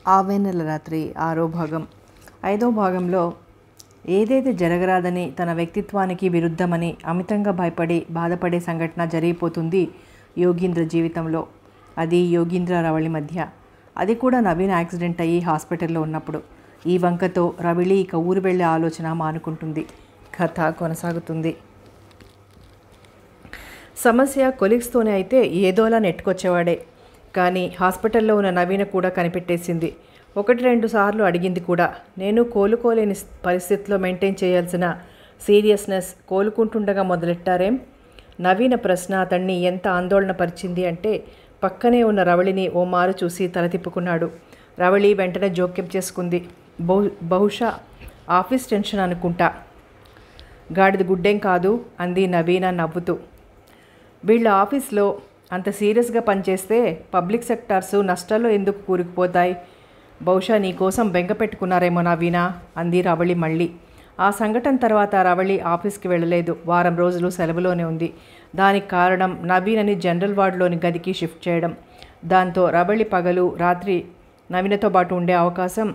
ఆవేనెల రాత్రి ఆరో భాగం ఐదో భాగంలో ఏదైతే జరగరాదని తన వ్యక్తిత్వానికి విరుద్ధమని అమితంగా భయపడి బాధపడే సంఘటన జరిగిపోతుంది యోగీంద్ర జీవితంలో అది యోగీంద్ర రవళి మధ్య అది కూడా నవీన్ యాక్సిడెంట్ అయ్యి హాస్పిటల్లో ఉన్నప్పుడు ఈ వంకతో రవిళి ఇక ఊరు వెళ్ళే ఆలోచన మానుకుంటుంది కథ కొనసాగుతుంది సమస్య కొలీగ్స్తోనే అయితే ఏదోలా నెట్టుకొచ్చేవాడే కానీ హాస్పిటల్లో ఉన్న నవీన కూడా కనిపెట్టేసింది ఒకటి రెండు సార్లు అడిగింది కూడా నేను కోలుకోలేని స్- పరిస్థితిలో మెయింటైన్ చేయాల్సిన సీరియస్నెస్ కోలుకుంటుండగా మొదలెట్టారేం నవీన ప్రశ్న అతన్ని ఎంత ఆందోళన పరిచింది అంటే పక్కనే ఉన్న రవళిని ఓ మారు చూసి తల తిప్పుకున్నాడు రవళి వెంటనే జోక్యం చేసుకుంది బహు బహుశా ఆఫీస్ టెన్షన్ అనుకుంటా గాడిద గుడ్డేం కాదు అంది నవీన నవ్వుతూ వీళ్ళ ఆఫీస్లో అంత సీరియస్గా పనిచేస్తే పబ్లిక్ సెక్టార్స్ నష్టాల్లో ఎందుకు కూరుకుపోతాయి బహుశా నీ కోసం బెంగ పెట్టుకున్నారేమో నవీనా అంది రవళి మళ్ళీ ఆ సంఘటన తర్వాత రవళి ఆఫీస్కి వెళ్ళలేదు వారం రోజులు సెలవులోనే ఉంది దానికి కారణం నవీనని జనరల్ వార్డులోని గదికి షిఫ్ట్ చేయడం దాంతో రవళి పగలు రాత్రి నవీనతో పాటు ఉండే అవకాశం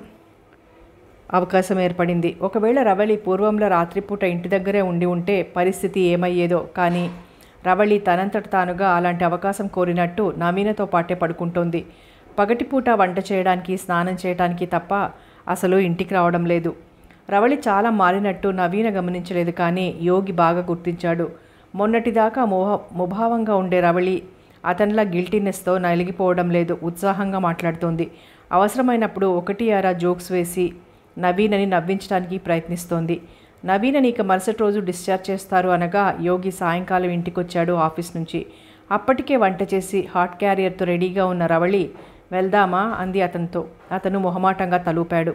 అవకాశం ఏర్పడింది ఒకవేళ రవళి పూర్వంలో రాత్రిపూట ఇంటి దగ్గరే ఉండి ఉంటే పరిస్థితి ఏమయ్యేదో కానీ రవళి తనంతట తానుగా అలాంటి అవకాశం కోరినట్టు నవీనతో పాటే పడుకుంటోంది పగటిపూట వంట చేయడానికి స్నానం చేయడానికి తప్ప అసలు ఇంటికి రావడం లేదు రవళి చాలా మారినట్టు నవీన గమనించలేదు కానీ యోగి బాగా గుర్తించాడు మొన్నటిదాకా మోహ ముభావంగా ఉండే రవళి అతనిలా గిల్టీనెస్తో నలిగిపోవడం లేదు ఉత్సాహంగా మాట్లాడుతోంది అవసరమైనప్పుడు ఒకటి అరా జోక్స్ వేసి నవీనని నవ్వించడానికి ప్రయత్నిస్తోంది నవీనని ఇక మరుసటి రోజు డిశ్చార్జ్ చేస్తారు అనగా యోగి సాయంకాలం ఇంటికొచ్చాడు ఆఫీస్ నుంచి అప్పటికే వంట చేసి హాట్ క్యారియర్తో రెడీగా ఉన్న రవళి వెళ్దామా అంది అతనితో అతను మొహమాటంగా తలూపాడు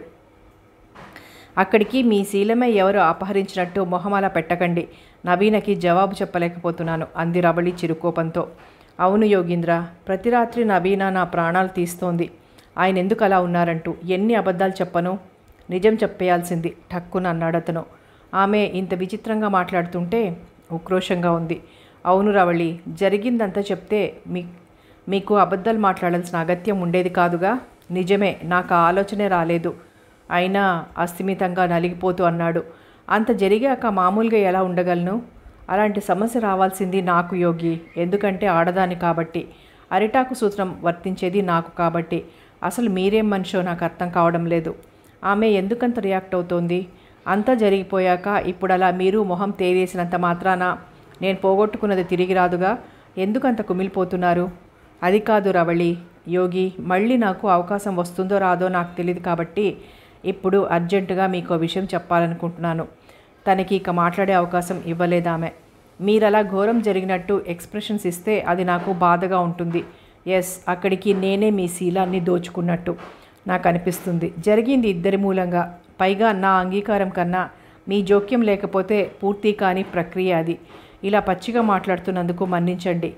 అక్కడికి మీ శీలమే ఎవరు అపహరించినట్టు మొహమాల పెట్టకండి నవీనకి జవాబు చెప్పలేకపోతున్నాను అంది రవళి చిరుకోపంతో అవును యోగీంద్ర ప్రతి రాత్రి నవీన నా ప్రాణాలు తీస్తోంది ఆయన ఎందుకు అలా ఉన్నారంటూ ఎన్ని అబద్ధాలు చెప్పను నిజం చెప్పేయాల్సింది ఠక్కున అన్నాడు అతను ఆమె ఇంత విచిత్రంగా మాట్లాడుతుంటే ఉక్రోషంగా ఉంది అవును రవళి జరిగిందంతా చెప్తే మీ మీకు అబద్ధాలు మాట్లాడాల్సిన అగత్యం ఉండేది కాదుగా నిజమే నాకు ఆ ఆలోచనే రాలేదు అయినా అస్థిమితంగా నలిగిపోతూ అన్నాడు అంత జరిగాక మామూలుగా ఎలా ఉండగలను అలాంటి సమస్య రావాల్సింది నాకు యోగి ఎందుకంటే ఆడదాని కాబట్టి అరిటాకు సూత్రం వర్తించేది నాకు కాబట్టి అసలు మీరేం మనిషో నాకు అర్థం కావడం లేదు ఆమె ఎందుకంత రియాక్ట్ అవుతోంది అంతా జరిగిపోయాక ఇప్పుడు అలా మీరు మొహం తేరేసినంత మాత్రాన నేను పోగొట్టుకున్నది తిరిగి రాదుగా ఎందుకంత కుమిలిపోతున్నారు అది కాదు రవళి యోగి మళ్ళీ నాకు అవకాశం వస్తుందో రాదో నాకు తెలియదు కాబట్టి ఇప్పుడు అర్జెంటుగా మీకు ఓ విషయం చెప్పాలనుకుంటున్నాను తనకి ఇక మాట్లాడే అవకాశం ఇవ్వలేదామె మీరలా ఘోరం జరిగినట్టు ఎక్స్ప్రెషన్స్ ఇస్తే అది నాకు బాధగా ఉంటుంది ఎస్ అక్కడికి నేనే మీ శీలాన్ని దోచుకున్నట్టు నాకు అనిపిస్తుంది జరిగింది ఇద్దరి మూలంగా పైగా నా అంగీకారం కన్నా మీ జోక్యం లేకపోతే పూర్తి కాని ప్రక్రియ అది ఇలా పచ్చిగా మాట్లాడుతున్నందుకు మన్నించండి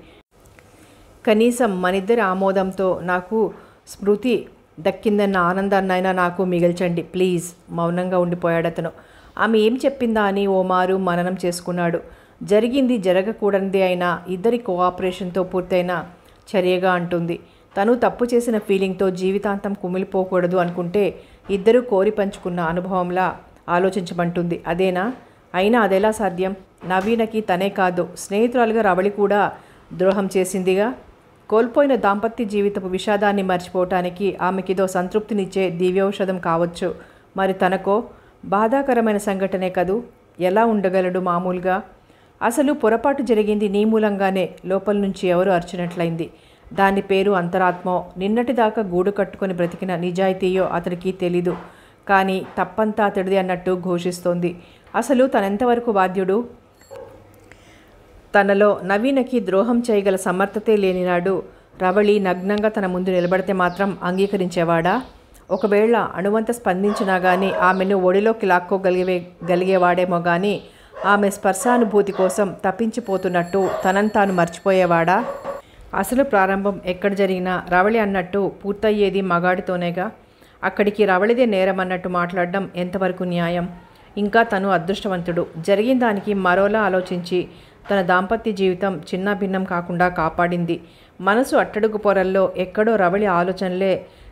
కనీసం మనిద్దరి ఆమోదంతో నాకు స్మృతి దక్కిందన్న ఆనందాన్నైనా నాకు మిగిల్చండి ప్లీజ్ మౌనంగా ఉండిపోయాడు అతను ఆమె ఏం చెప్పిందా అని ఓ మారు మననం చేసుకున్నాడు జరిగింది జరగకూడనిది అయినా ఇద్దరి కోఆపరేషన్తో పూర్తయిన చర్యగా అంటుంది తను తప్పు చేసిన ఫీలింగ్తో జీవితాంతం కుమిలిపోకూడదు అనుకుంటే ఇద్దరూ కోరి పంచుకున్న అనుభవంలా ఆలోచించమంటుంది అదేనా అయినా అదెలా సాధ్యం నవీనకి తనే కాదు స్నేహితురాలుగా రవళి కూడా ద్రోహం చేసిందిగా కోల్పోయిన దాంపత్య జీవితపు విషాదాన్ని మర్చిపోవటానికి ఆమెకిదో సంతృప్తినిచ్చే దివ్యౌషధం కావచ్చు మరి తనకో బాధాకరమైన సంఘటనే కదూ ఎలా ఉండగలడు మామూలుగా అసలు పొరపాటు జరిగింది నీ మూలంగానే లోపల నుంచి ఎవరు అర్చినట్లయింది దాని పేరు అంతరాత్మో నిన్నటిదాకా గూడు కట్టుకొని బ్రతికిన నిజాయితీయో అతడికి తెలీదు కానీ తప్పంతా అతడిది అన్నట్టు ఘోషిస్తోంది అసలు తనెంతవరకు బాధ్యుడు తనలో నవీనకి ద్రోహం చేయగల సమర్థతే లేనినాడు రవళి నగ్నంగా తన ముందు నిలబడితే మాత్రం అంగీకరించేవాడా ఒకవేళ అణువంత స్పందించినా కానీ ఆమెను ఒడిలోకి లాక్కోగలిగే గలిగేవాడేమో కానీ ఆమె స్పర్శానుభూతి కోసం తప్పించిపోతున్నట్టు తనను తాను మర్చిపోయేవాడా అసలు ప్రారంభం ఎక్కడ జరిగినా రవళి అన్నట్టు పూర్తయ్యేది మగాడితోనేగా అక్కడికి రవళిదే నేరం అన్నట్టు మాట్లాడడం ఎంతవరకు న్యాయం ఇంకా తను అదృష్టవంతుడు జరిగిన దానికి మరోలా ఆలోచించి తన దాంపత్య జీవితం చిన్న భిన్నం కాకుండా కాపాడింది మనసు అట్టడుగు పొరల్లో ఎక్కడో రవళి ఆలోచనలే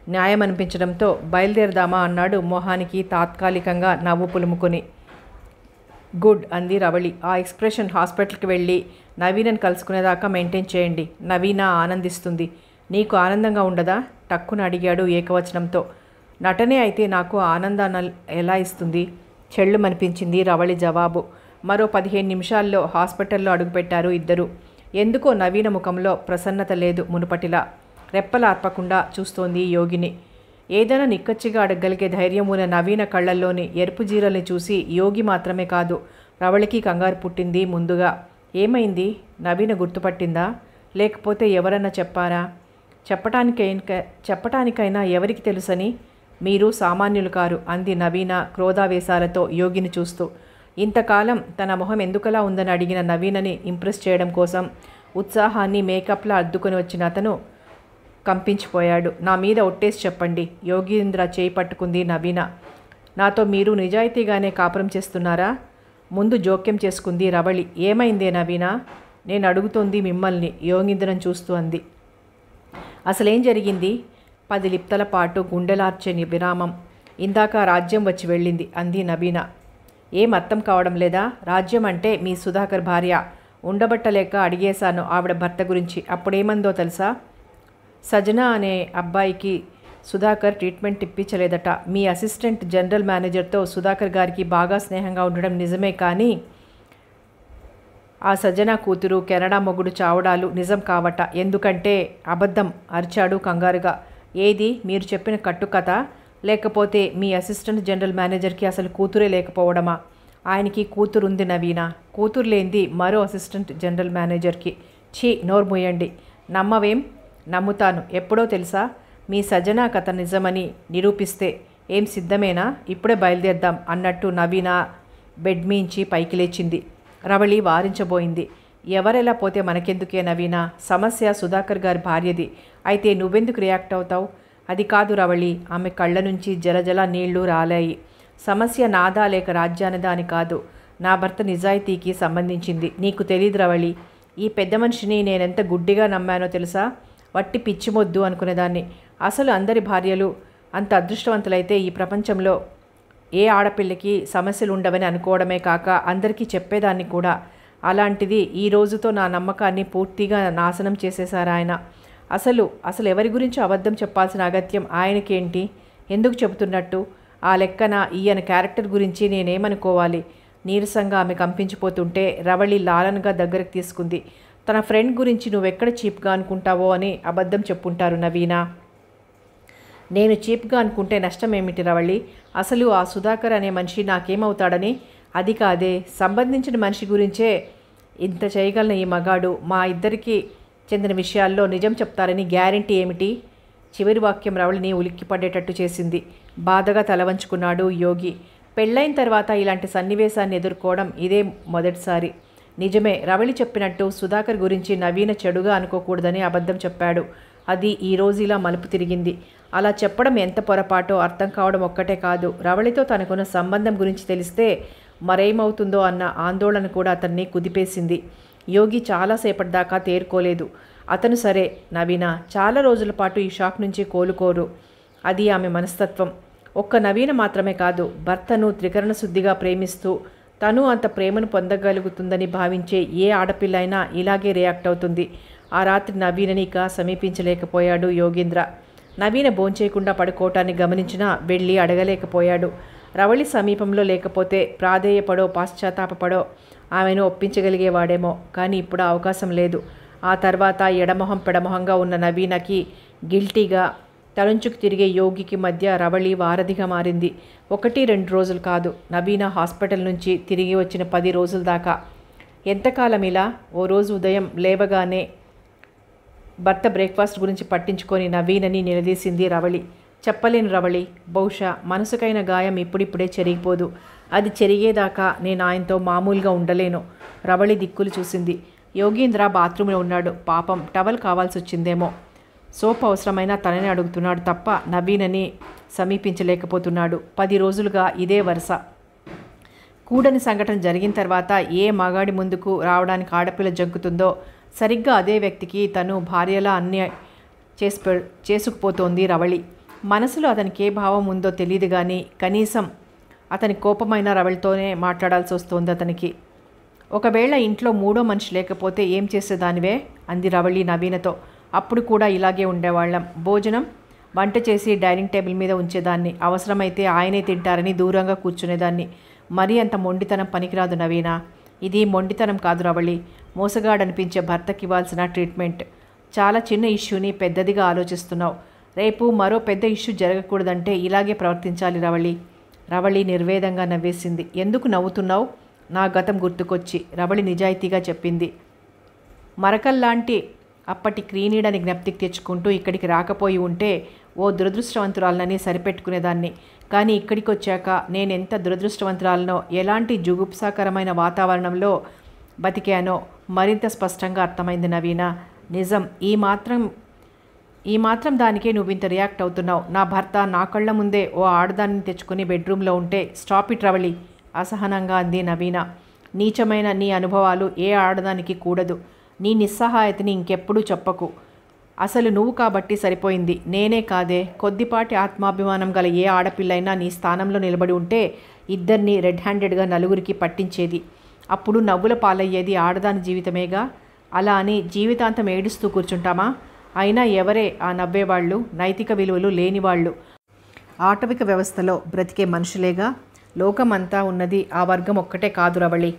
న్యాయం అనిపించడంతో బయలుదేరదామా అన్నాడు మొహానికి తాత్కాలికంగా నవ్వు పులుముకొని గుడ్ అంది రవళి ఆ ఎక్స్ప్రెషన్ హాస్పిటల్కి వెళ్ళి నవీనని కలుసుకునేదాకా మెయింటైన్ చేయండి నవీన ఆనందిస్తుంది నీకు ఆనందంగా ఉండదా టక్కున అడిగాడు ఏకవచనంతో నటనే అయితే నాకు ఆనందాన్ని ఎలా ఇస్తుంది చెళ్ళు మనిపించింది రవళి జవాబు మరో పదిహేను నిమిషాల్లో హాస్పిటల్లో అడుగుపెట్టారు ఇద్దరు ఎందుకో నవీన ముఖంలో ప్రసన్నత లేదు మునుపటిలా రెప్పలార్పకుండా చూస్తోంది యోగిని ఏదైనా నిక్కచ్చిగా అడగగలిగే ధైర్యం ఉన్న నవీన కళ్ళల్లోని ఎరుపు జీరల్ని చూసి యోగి మాత్రమే కాదు రవళికి కంగారు పుట్టింది ముందుగా ఏమైంది నవీన గుర్తుపట్టిందా లేకపోతే ఎవరన్నా చెప్పారా చెప్పటానికైనా చెప్పటానికైనా ఎవరికి తెలుసని మీరు సామాన్యులు కారు అంది నవీన క్రోధావేశాలతో యోగిని చూస్తూ ఇంతకాలం తన మొహం ఎందుకలా ఉందని అడిగిన నవీనని ఇంప్రెస్ చేయడం కోసం ఉత్సాహాన్ని మేకప్లా అద్దుకొని వచ్చిన అతను కంపించిపోయాడు నా మీద ఒట్టేసి చెప్పండి యోగీంద్ర చేయి పట్టుకుంది నవీన నాతో మీరు నిజాయితీగానే కాపురం చేస్తున్నారా ముందు జోక్యం చేసుకుంది రవళి ఏమైందే నవీన నేను అడుగుతోంది మిమ్మల్ని యోగీంద్రను చూస్తూ అంది అసలేం జరిగింది పది లిప్తల పాటు గుండెలార్చని విరామం ఇందాక రాజ్యం వచ్చి వెళ్ళింది అంది నవీన ఏం అర్థం కావడం లేదా రాజ్యం అంటే మీ సుధాకర్ భార్య ఉండబట్టలేక అడిగేశాను ఆవిడ భర్త గురించి అప్పుడేమందో తెలుసా సజన అనే అబ్బాయికి సుధాకర్ ట్రీట్మెంట్ ఇప్పించలేదట మీ అసిస్టెంట్ జనరల్ మేనేజర్తో సుధాకర్ గారికి బాగా స్నేహంగా ఉండడం నిజమే కానీ ఆ సజ్జన కూతురు కెనడా మొగుడు చావడాలు నిజం కావట ఎందుకంటే అబద్ధం అరిచాడు కంగారుగా ఏది మీరు చెప్పిన కట్టుకథ లేకపోతే మీ అసిస్టెంట్ జనరల్ మేనేజర్కి అసలు కూతురే లేకపోవడమా ఆయనకి కూతురుంది నవీన కూతురు లేనిది మరో అసిస్టెంట్ జనరల్ మేనేజర్కి ఛీ నోరు మూయండి నమ్మవేం నమ్ముతాను ఎప్పుడో తెలుసా మీ సజ్జన కథ నిజమని నిరూపిస్తే ఏం సిద్ధమేనా ఇప్పుడే బయలుదేద్దాం అన్నట్టు నవీన బెడ్ మీంచి పైకి లేచింది రవళి వారించబోయింది ఎవరెలా పోతే మనకెందుకే నవీన సమస్య సుధాకర్ గారి భార్యది అయితే నువ్వెందుకు రియాక్ట్ అవుతావు అది కాదు రవళి ఆమె కళ్ళ నుంచి జలజల నీళ్లు రాలాయి సమస్య నాదా లేక రాజ్యానిదా అని కాదు నా భర్త నిజాయితీకి సంబంధించింది నీకు తెలియదు రవళి ఈ పెద్ద మనిషిని నేనెంత గుడ్డిగా నమ్మానో తెలుసా వట్టి పిచ్చిమొద్దు అనుకునేదాన్ని అసలు అందరి భార్యలు అంత అదృష్టవంతులైతే ఈ ప్రపంచంలో ఏ ఆడపిల్లకి సమస్యలు ఉండవని అనుకోవడమే కాక అందరికీ చెప్పేదాన్ని కూడా అలాంటిది ఈ రోజుతో నా నమ్మకాన్ని పూర్తిగా నాశనం చేసేశారు ఆయన అసలు అసలు ఎవరి గురించి అబద్ధం చెప్పాల్సిన అగత్యం ఆయనకేంటి ఎందుకు చెబుతున్నట్టు ఆ లెక్కన ఈయన క్యారెక్టర్ గురించి నేనేమనుకోవాలి నీరసంగా ఆమె కంపించిపోతుంటే రవళి లాలనగా దగ్గరకు తీసుకుంది తన ఫ్రెండ్ గురించి నువ్వెక్కడ చీప్గా అనుకుంటావో అని అబద్ధం చెప్పుంటారు నవీనా నేను చీప్గా అనుకుంటే నష్టం ఏమిటి రవళి అసలు ఆ సుధాకర్ అనే మనిషి నాకేమవుతాడని అది కాదే సంబంధించిన మనిషి గురించే ఇంత చేయగలన ఈ మగాడు మా ఇద్దరికి చెందిన విషయాల్లో నిజం చెప్తారని గ్యారంటీ ఏమిటి చివరి వాక్యం రవళిని ఉలిక్కిపడేటట్టు చేసింది బాధగా తలవంచుకున్నాడు యోగి పెళ్ళైన తర్వాత ఇలాంటి సన్నివేశాన్ని ఎదుర్కోవడం ఇదే మొదటిసారి నిజమే రవళి చెప్పినట్టు సుధాకర్ గురించి నవీన చెడుగా అనుకోకూడదని అబద్ధం చెప్పాడు అది ఈ రోజు ఇలా మలుపు తిరిగింది అలా చెప్పడం ఎంత పొరపాటో అర్థం కావడం ఒక్కటే కాదు రవళితో తనకున్న సంబంధం గురించి తెలిస్తే మరేమవుతుందో అన్న ఆందోళన కూడా అతన్ని కుదిపేసింది యోగి చాలాసేపటి దాకా తేరుకోలేదు అతను సరే నవీన చాలా రోజుల పాటు ఈ షాక్ నుంచి కోలుకోరు అది ఆమె మనస్తత్వం ఒక్క నవీన మాత్రమే కాదు భర్తను త్రికరణ శుద్ధిగా ప్రేమిస్తూ తను అంత ప్రేమను పొందగలుగుతుందని భావించే ఏ ఆడపిల్ల అయినా ఇలాగే రియాక్ట్ అవుతుంది ఆ రాత్రి నవీనని ఇక సమీపించలేకపోయాడు యోగేంద్ర నవీన భోంచేయకుండా పడుకోవటాన్ని గమనించినా వెళ్ళి అడగలేకపోయాడు రవళి సమీపంలో లేకపోతే ప్రాధేయపడో పాశ్చాత్తాపపడో ఆమెను ఒప్పించగలిగేవాడేమో కానీ ఇప్పుడు ఆ అవకాశం లేదు ఆ తర్వాత ఎడమొహం పెడమొహంగా ఉన్న నవీనకి గిల్టీగా తలంచుకు తిరిగే యోగికి మధ్య రవళి వారధిగా మారింది ఒకటి రెండు రోజులు కాదు నవీన హాస్పిటల్ నుంచి తిరిగి వచ్చిన పది రోజుల దాకా ఎంతకాలం ఇలా ఓ రోజు ఉదయం లేవగానే భర్త బ్రేక్ఫాస్ట్ గురించి పట్టించుకొని నవీనని నిలదీసింది రవళి చెప్పలేను రవళి బహుశా మనసుకైన గాయం ఇప్పుడిప్పుడే చెరిగిపోదు అది చెరిగేదాకా నేను ఆయనతో మామూలుగా ఉండలేను రవళి దిక్కులు చూసింది యోగీంద్ర బాత్రూంలో ఉన్నాడు పాపం టవల్ కావాల్సి వచ్చిందేమో సోప్ అవసరమైన తననే అడుగుతున్నాడు తప్ప నవీనని సమీపించలేకపోతున్నాడు పది రోజులుగా ఇదే వరుస కూడని సంఘటన జరిగిన తర్వాత ఏ మగాడి ముందుకు రావడానికి ఆడపిల్ల జంకుతుందో సరిగ్గా అదే వ్యక్తికి తను భార్యలా అన్ని చేసి చేసుకుపోతోంది రవళి మనసులో అతనికి ఏ భావం ఉందో తెలియదు కానీ కనీసం అతని కోపమైన రవళితోనే మాట్లాడాల్సి వస్తుంది అతనికి ఒకవేళ ఇంట్లో మూడో మనిషి లేకపోతే ఏం చేసేదానివే అంది రవళి నవీనతో అప్పుడు కూడా ఇలాగే ఉండేవాళ్ళం భోజనం వంట చేసి డైనింగ్ టేబుల్ మీద ఉంచేదాన్ని అవసరమైతే ఆయనే తింటారని దూరంగా కూర్చునేదాన్ని మరీ అంత మొండితనం పనికిరాదు నవీన ఇది మొండితనం కాదు రవళి మోసగాడనిపించే భర్తకి ఇవ్వాల్సిన ట్రీట్మెంట్ చాలా చిన్న ఇష్యూని పెద్దదిగా ఆలోచిస్తున్నావు రేపు మరో పెద్ద ఇష్యూ జరగకూడదంటే ఇలాగే ప్రవర్తించాలి రవళి రవళి నిర్వేదంగా నవ్వేసింది ఎందుకు నవ్వుతున్నావు నా గతం గుర్తుకొచ్చి రవళి నిజాయితీగా చెప్పింది మరకల్లాంటి అప్పటి క్రీనీడని జ్ఞప్తికి తెచ్చుకుంటూ ఇక్కడికి రాకపోయి ఉంటే ఓ దురదృష్టవంతురాలనని సరిపెట్టుకునేదాన్ని కానీ ఇక్కడికి వచ్చాక నేనెంత దురదృష్టవంతురాలనో ఎలాంటి జుగుప్సాకరమైన వాతావరణంలో బతికానో మరింత స్పష్టంగా అర్థమైంది నవీన నిజం ఈ మాత్రం ఈ మాత్రం దానికే నువ్వు ఇంత రియాక్ట్ అవుతున్నావు నా భర్త నా కళ్ళ ముందే ఓ ఆడదాన్ని తెచ్చుకుని బెడ్రూమ్లో ఉంటే స్టాప్ ఇట్ రవళి అసహనంగా అంది నవీన నీచమైన నీ అనుభవాలు ఏ ఆడదానికి కూడదు నీ నిస్సహాయతని ఇంకెప్పుడూ చెప్పకు అసలు నువ్వు కాబట్టి సరిపోయింది నేనే కాదే కొద్దిపాటి ఆత్మాభిమానం గల ఏ ఆడపిల్లైనా నీ స్థానంలో నిలబడి ఉంటే ఇద్దరిని రెడ్ హ్యాండెడ్గా నలుగురికి పట్టించేది అప్పుడు నవ్వుల పాలయ్యేది ఆడదాని జీవితమేగా అలా అని జీవితాంతం ఏడుస్తూ కూర్చుంటామా అయినా ఎవరే ఆ నవ్వేవాళ్ళు నైతిక విలువలు లేనివాళ్ళు ఆటవిక వ్యవస్థలో బ్రతికే మనుషులేగా లోకమంతా ఉన్నది ఆ వర్గం ఒక్కటే కాదు రవళి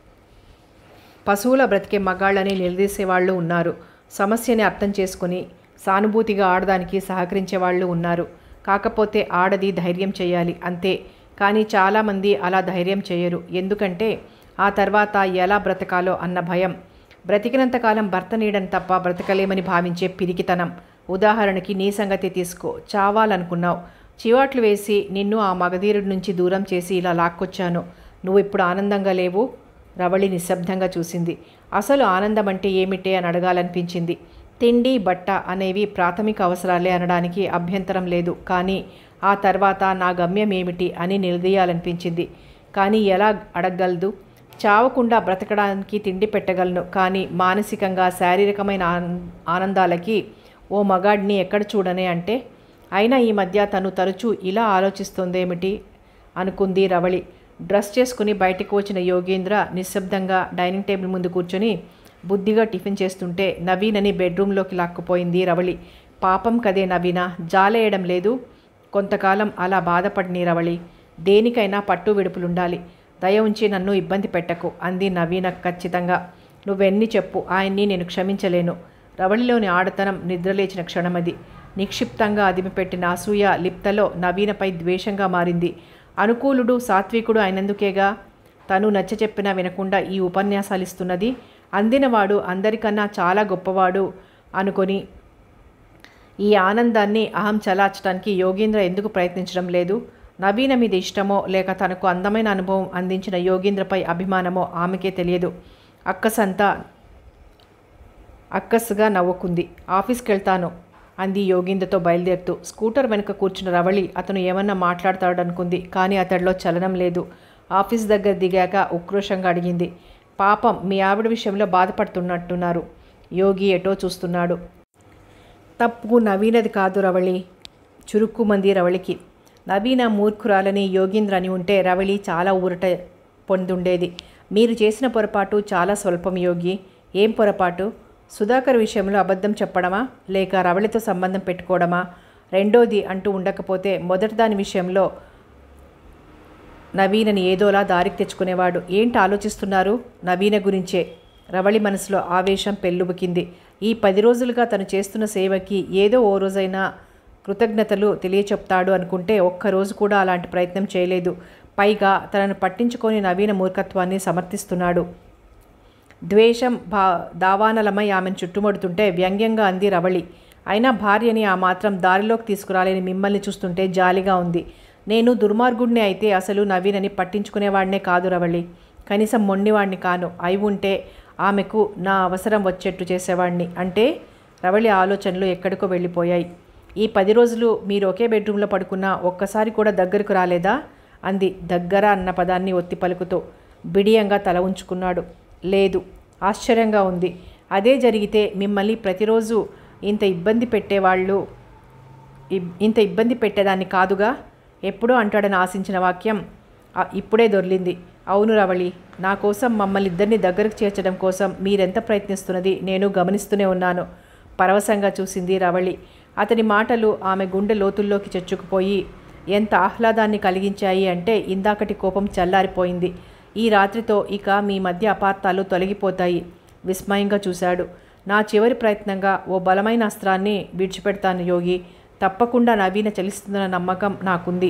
పశువుల బ్రతికే మగాళ్ళని నిలదీసేవాళ్ళు ఉన్నారు సమస్యని అర్థం చేసుకుని సానుభూతిగా ఆడదానికి సహకరించే వాళ్ళు ఉన్నారు కాకపోతే ఆడది ధైర్యం చేయాలి అంతే కానీ చాలామంది అలా ధైర్యం చేయరు ఎందుకంటే ఆ తర్వాత ఎలా బ్రతకాలో అన్న భయం బ్రతికినంతకాలం భర్త నీడని తప్ప బ్రతకలేమని భావించే పిరికితనం ఉదాహరణకి నీ సంగతి తీసుకో చావాలనుకున్నావు చివాట్లు వేసి నిన్ను ఆ మగధీరుడి నుంచి దూరం చేసి ఇలా లాక్కొచ్చాను నువ్వు ఇప్పుడు ఆనందంగా లేవు రవళి నిశ్శబ్దంగా చూసింది అసలు ఆనందం అంటే ఏమిటే అని అడగాలనిపించింది తిండి బట్ట అనేవి ప్రాథమిక అవసరాలే అనడానికి అభ్యంతరం లేదు కానీ ఆ తర్వాత నా గమ్యం ఏమిటి అని నిలదీయాలనిపించింది కానీ ఎలా అడగగలదు చావకుండా బ్రతకడానికి తిండి పెట్టగలను కానీ మానసికంగా శారీరకమైన ఆన్- ఆనందాలకి ఓ మగాడిని ఎక్కడ చూడనే అంటే అయినా ఈ మధ్య తను తరచూ ఇలా ఆలోచిస్తోందేమిటి అనుకుంది రవళి డ్రెస్ చేసుకుని బయటకు వచ్చిన యోగేంద్ర నిశ్శబ్దంగా డైనింగ్ టేబుల్ ముందు కూర్చొని బుద్ధిగా టిఫిన్ చేస్తుంటే నవీనని బెడ్రూమ్లోకి లాక్కుపోయింది రవళి పాపం కదే నవీన జాలేయడం లేదు కొంతకాలం అలా బాధపడిని రవళి దేనికైనా పట్టు విడుపులుండాలి దయ ఉంచి నన్ను ఇబ్బంది పెట్టకు అంది నవీన ఖచ్చితంగా నువ్వెన్ని చెప్పు ఆయన్ని నేను క్షమించలేను రవళిలోని ఆడతనం నిద్రలేచిన క్షణమది నిక్షిప్తంగా అదిమిపెట్టిన అసూయ లిప్తలో నవీనపై ద్వేషంగా మారింది అనుకూలుడు సాత్వికుడు అయినందుకేగా తను నచ్చ చెప్పినా వినకుండా ఈ ఉపన్యాసాలు ఇస్తున్నది అందినవాడు అందరికన్నా చాలా గొప్పవాడు అనుకొని ఈ ఆనందాన్ని అహం చలార్చడానికి యోగేంద్ర ఎందుకు ప్రయత్నించడం లేదు నవీన మీద ఇష్టమో లేక తనకు అందమైన అనుభవం అందించిన యోగేంద్రపై అభిమానమో ఆమెకే తెలియదు అక్కసంతా అక్కస్సుగా నవ్వుకుంది ఆఫీస్కి వెళ్తాను అంది యోగేంద్రతో బయలుదేరుతూ స్కూటర్ వెనుక కూర్చున్న రవళి అతను ఏమన్నా మాట్లాడతాడనుకుంది కానీ అతడిలో చలనం లేదు ఆఫీస్ దగ్గర దిగాక ఉక్రోషంగా అడిగింది పాపం మీ ఆవిడ విషయంలో బాధపడుతున్నట్టున్నారు యోగి ఎటో చూస్తున్నాడు తప్పు నవీనది కాదు రవళి చురుక్కుమంది రవళికి నవీన మూర్ఖురాలని యోగీంద్ర అని ఉంటే రవళి చాలా ఊరట పొందుండేది మీరు చేసిన పొరపాటు చాలా స్వల్పం యోగి ఏం పొరపాటు సుధాకర్ విషయంలో అబద్ధం చెప్పడమా లేక రవళితో సంబంధం పెట్టుకోవడమా రెండోది అంటూ ఉండకపోతే మొదటి దాని విషయంలో నవీనని ఏదోలా దారికి తెచ్చుకునేవాడు ఏంటి ఆలోచిస్తున్నారు నవీన గురించే రవళి మనసులో ఆవేశం పెల్లుబుకింది ఈ పది రోజులుగా తను చేస్తున్న సేవకి ఏదో ఓ రోజైనా కృతజ్ఞతలు తెలియచెప్తాడు అనుకుంటే ఒక్కరోజు కూడా అలాంటి ప్రయత్నం చేయలేదు పైగా తనను పట్టించుకొని నవీన మూర్ఖత్వాన్ని సమర్థిస్తున్నాడు ద్వేషం భా దావానలమై ఆమెను చుట్టుముడుతుంటే వ్యంగ్యంగా అంది రవళి అయినా భార్యని ఆ మాత్రం దారిలోకి తీసుకురాలేని మిమ్మల్ని చూస్తుంటే జాలిగా ఉంది నేను దుర్మార్గుడిని అయితే అసలు నవీనని పట్టించుకునేవాడినే కాదు రవళి కనీసం మొండివాడిని కాను అయి ఉంటే ఆమెకు నా అవసరం వచ్చేట్టు చేసేవాడిని అంటే రవళి ఆలోచనలు ఎక్కడికో వెళ్ళిపోయాయి ఈ పది రోజులు మీరు ఒకే బెడ్రూమ్లో పడుకున్నా ఒక్కసారి కూడా దగ్గరకు రాలేదా అంది దగ్గర అన్న పదాన్ని ఒత్తి పలుకుతూ బిడియంగా తల ఉంచుకున్నాడు లేదు ఆశ్చర్యంగా ఉంది అదే జరిగితే మిమ్మల్ని ప్రతిరోజు ఇంత ఇబ్బంది పెట్టేవాళ్ళు ఇబ్- ఇంత ఇబ్బంది పెట్టేదాన్ని కాదుగా ఎప్పుడో అంటాడని ఆశించిన వాక్యం ఆ, ఇప్పుడే దొర్లింది అవును రవళి నా కోసం మమ్మల్ని ఇద్దరిని దగ్గరకు చేర్చడం కోసం మీరెంత ప్రయత్నిస్తున్నది నేను గమనిస్తూనే ఉన్నాను పరవశంగా చూసింది రవళి అతని మాటలు ఆమె గుండె లోతుల్లోకి చొచ్చుకుపోయి ఎంత ఆహ్లాదాన్ని కలిగించాయి అంటే ఇందాకటి కోపం చల్లారిపోయింది ఈ రాత్రితో ఇక మీ మధ్య అపార్థాలు తొలగిపోతాయి విస్మయంగా చూశాడు నా చివరి ప్రయత్నంగా ఓ బలమైన అస్త్రాన్ని విడిచిపెడతాను యోగి తప్పకుండా నవీన చలిస్తుందన్న నమ్మకం నాకుంది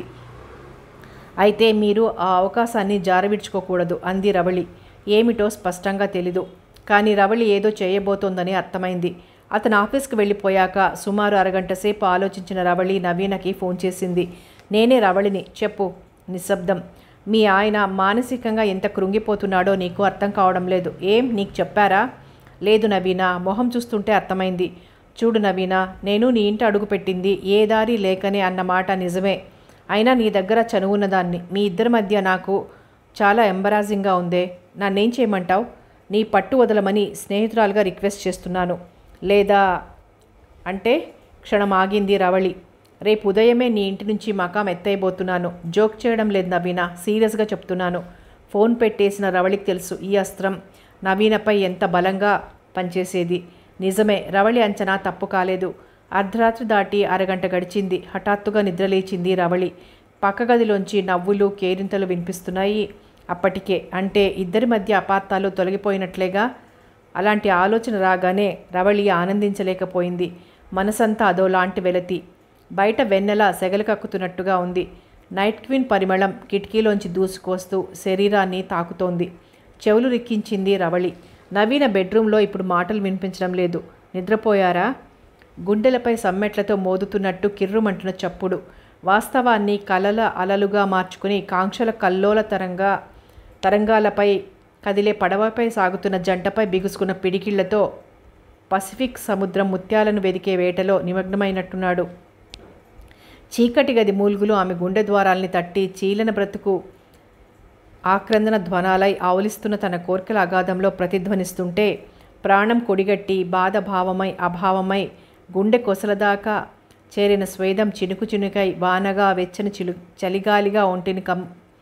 అయితే మీరు ఆ అవకాశాన్ని జారవిడ్చుకోకూడదు అంది రవళి ఏమిటో స్పష్టంగా తెలీదు కానీ రవళి ఏదో చేయబోతోందని అర్థమైంది అతను ఆఫీస్కి వెళ్ళిపోయాక సుమారు అరగంట సేపు ఆలోచించిన రవళి నవీనకి ఫోన్ చేసింది నేనే రవళిని చెప్పు నిశ్శబ్దం మీ ఆయన మానసికంగా ఎంత కృంగిపోతున్నాడో నీకు అర్థం కావడం లేదు ఏం నీకు చెప్పారా లేదు నవీన మొహం చూస్తుంటే అర్థమైంది చూడు నవీన నేను నీ ఇంట అడుగుపెట్టింది ఏ దారి లేకనే అన్న మాట నిజమే అయినా నీ దగ్గర చనువున్నదాన్ని మీ ఇద్దరి మధ్య నాకు చాలా ఎంబరాజింగ్గా ఉందే నన్నేం చేయమంటావు నీ పట్టు వదలమని స్నేహితురాలుగా రిక్వెస్ట్ చేస్తున్నాను లేదా అంటే క్షణం ఆగింది రవళి రేపు ఉదయమే నీ ఇంటి నుంచి మకాం ఎత్తైపోతున్నాను జోక్ చేయడం లేదు నవీన సీరియస్గా చెప్తున్నాను ఫోన్ పెట్టేసిన రవళికి తెలుసు ఈ అస్త్రం నవీనపై ఎంత బలంగా పనిచేసేది నిజమే రవళి అంచనా తప్పు కాలేదు అర్ధరాత్రి దాటి అరగంట గడిచింది హఠాత్తుగా నిద్రలేచింది రవళి పక్క గదిలోంచి నవ్వులు కేరింతలు వినిపిస్తున్నాయి అప్పటికే అంటే ఇద్దరి మధ్య అపార్థాలు తొలగిపోయినట్లేగా అలాంటి ఆలోచన రాగానే రవళి ఆనందించలేకపోయింది మనసంతా అదోలాంటి వెలతి బయట వెన్నెల సెగలు కక్కుతున్నట్టుగా ఉంది నైట్ క్వీన్ పరిమళం కిటికీలోంచి దూసుకొస్తూ శరీరాన్ని తాకుతోంది చెవులు రిక్కించింది రవళి నవీన బెడ్రూమ్లో ఇప్పుడు మాటలు వినిపించడం లేదు నిద్రపోయారా గుండెలపై సమ్మెట్లతో మోదుతున్నట్టు కిర్రుమంటున్న చప్పుడు వాస్తవాన్ని కలల అలలుగా మార్చుకుని కాంక్షల కల్లోల తరంగా తరంగాలపై కదిలే పడవపై సాగుతున్న జంటపై బిగుసుకున్న పిడికిళ్లతో పసిఫిక్ సముద్రం ముత్యాలను వెదికే వేటలో నిమగ్నమైనట్టున్నాడు చీకటి గది మూలుగులు ఆమె గుండె ద్వారాల్ని తట్టి చీలన బ్రతుకు ఆక్రందన ధ్వనాలై ఆవులిస్తున్న తన కోర్కెల అగాధంలో ప్రతిధ్వనిస్తుంటే ప్రాణం కొడిగట్టి బాధ భావమై అభావమై గుండె కొసలదాకా చేరిన స్వేదం చినుకు చినుకై వానగా వెచ్చని చిలు చలిగాలిగా ఒంటిని కమ్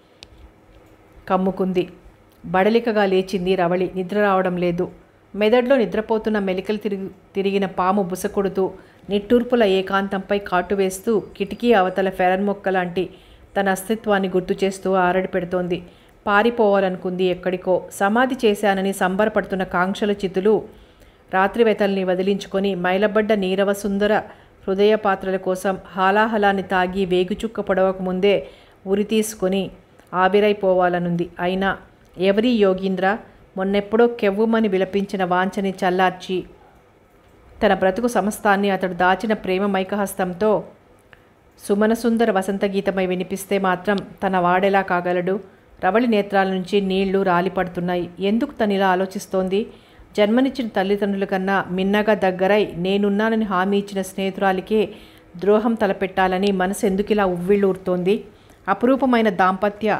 కమ్ముకుంది బడలికగా లేచింది రవళి నిద్ర రావడం లేదు మెదడులో నిద్రపోతున్న మెలికలు తిరిగి తిరిగిన పాము బుసకొడుతూ నిట్టూర్పుల ఏకాంతంపై కాటు వేస్తూ కిటికీ అవతల ఫెరన్ మొక్క లాంటి తన అస్తిత్వాన్ని గుర్తు చేస్తూ ఆరడి పెడుతోంది పారిపోవాలనుకుంది ఎక్కడికో సమాధి చేశానని సంబరపడుతున్న కాంక్షల చితులు రాత్రివేతల్ని వదిలించుకొని మైలబడ్డ నీరవ సుందర హృదయ పాత్రల కోసం హాలాహలాన్ని తాగి వేగుచుక్క పొడవక ముందే ఉరి తీసుకొని ఆవిరైపోవాలనుంది అయినా ఎవరి యోగీంద్ర మొన్నెప్పుడో కెవ్వుమని విలపించిన వాంఛని చల్లార్చి తన బ్రతుకు సమస్తాన్ని అతడు దాచిన ప్రేమ మైకహస్తంతో సుమనసుందర వసంత గీతమై వినిపిస్తే మాత్రం తన వాడెలా కాగలడు రవళి నేత్రాల నుంచి నీళ్లు రాలిపడుతున్నాయి ఎందుకు తను ఇలా ఆలోచిస్తోంది జన్మనిచ్చిన తల్లిదండ్రుల కన్నా మిన్నగా దగ్గరై నేనున్నానని హామీ ఇచ్చిన స్నేహితురాలికే ద్రోహం తలపెట్టాలని మనసు ఎందుకు ఇలా ఉవ్విళ్ళూరుతోంది అపురూపమైన దాంపత్య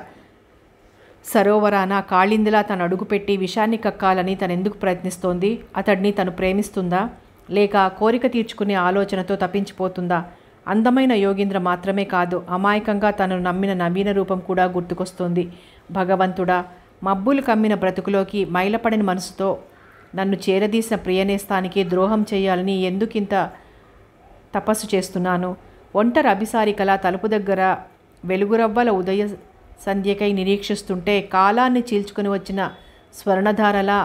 సరోవరాన కాళిందిలా తను అడుగుపెట్టి విషాన్ని కక్కాలని తను ఎందుకు ప్రయత్నిస్తోంది అతడిని తను ప్రేమిస్తుందా లేక కోరిక తీర్చుకునే ఆలోచనతో తప్పించిపోతుందా అందమైన యోగీంద్ర మాత్రమే కాదు అమాయకంగా తను నమ్మిన నవీన రూపం కూడా గుర్తుకొస్తోంది భగవంతుడా మబ్బులు కమ్మిన బ్రతుకులోకి మైలపడిన మనసుతో నన్ను చేరదీసిన ప్రియనేస్తానికి ద్రోహం చేయాలని ఎందుకింత తపస్సు చేస్తున్నాను ఒంటరి అభిసారికల తలుపు దగ్గర వెలుగురవ్వల ఉదయ సంధ్యకై నిరీక్షిస్తుంటే కాలాన్ని చీల్చుకొని వచ్చిన స్వర్ణధారలా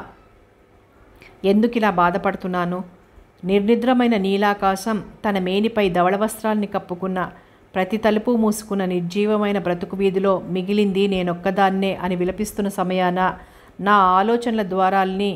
ఎందుకిలా బాధపడుతున్నాను నిర్నిద్రమైన నీలాకాశం తన మేనిపై ధవళ వస్త్రాల్ని కప్పుకున్న ప్రతి తలుపు మూసుకున్న నిర్జీవమైన బ్రతుకు వీధిలో మిగిలింది నేనొక్కదాన్నే అని విలపిస్తున్న సమయాన నా ఆలోచనల ద్వారాల్ని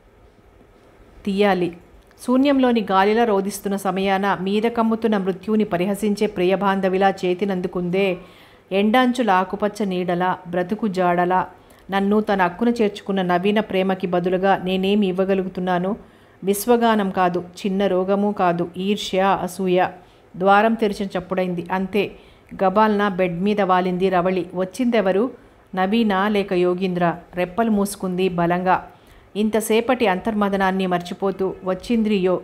తీయాలి శూన్యంలోని గాలిలా రోధిస్తున్న సమయాన మీద కమ్ముతున్న మృత్యువుని పరిహసించే ప్రియబాంధవిలా చేతినందుకుందే ఎండాంచుల ఆకుపచ్చ నీడలా బ్రతుకు జాడలా నన్ను తన అక్కున చేర్చుకున్న నవీన ప్రేమకి బదులుగా నేనేమి ఇవ్వగలుగుతున్నాను విశ్వగానం కాదు చిన్న రోగము కాదు ఈర్ష్య అసూయ ద్వారం తెరిచిన చప్పుడైంది అంతే గబాల్న బెడ్ మీద వాలింది రవళి వచ్చిందెవరు నవీన లేక యోగీంద్ర రెప్పలు మూసుకుంది బలంగా ఇంతసేపటి అంతర్మదనాన్ని మర్చిపోతూ వచ్చింది యో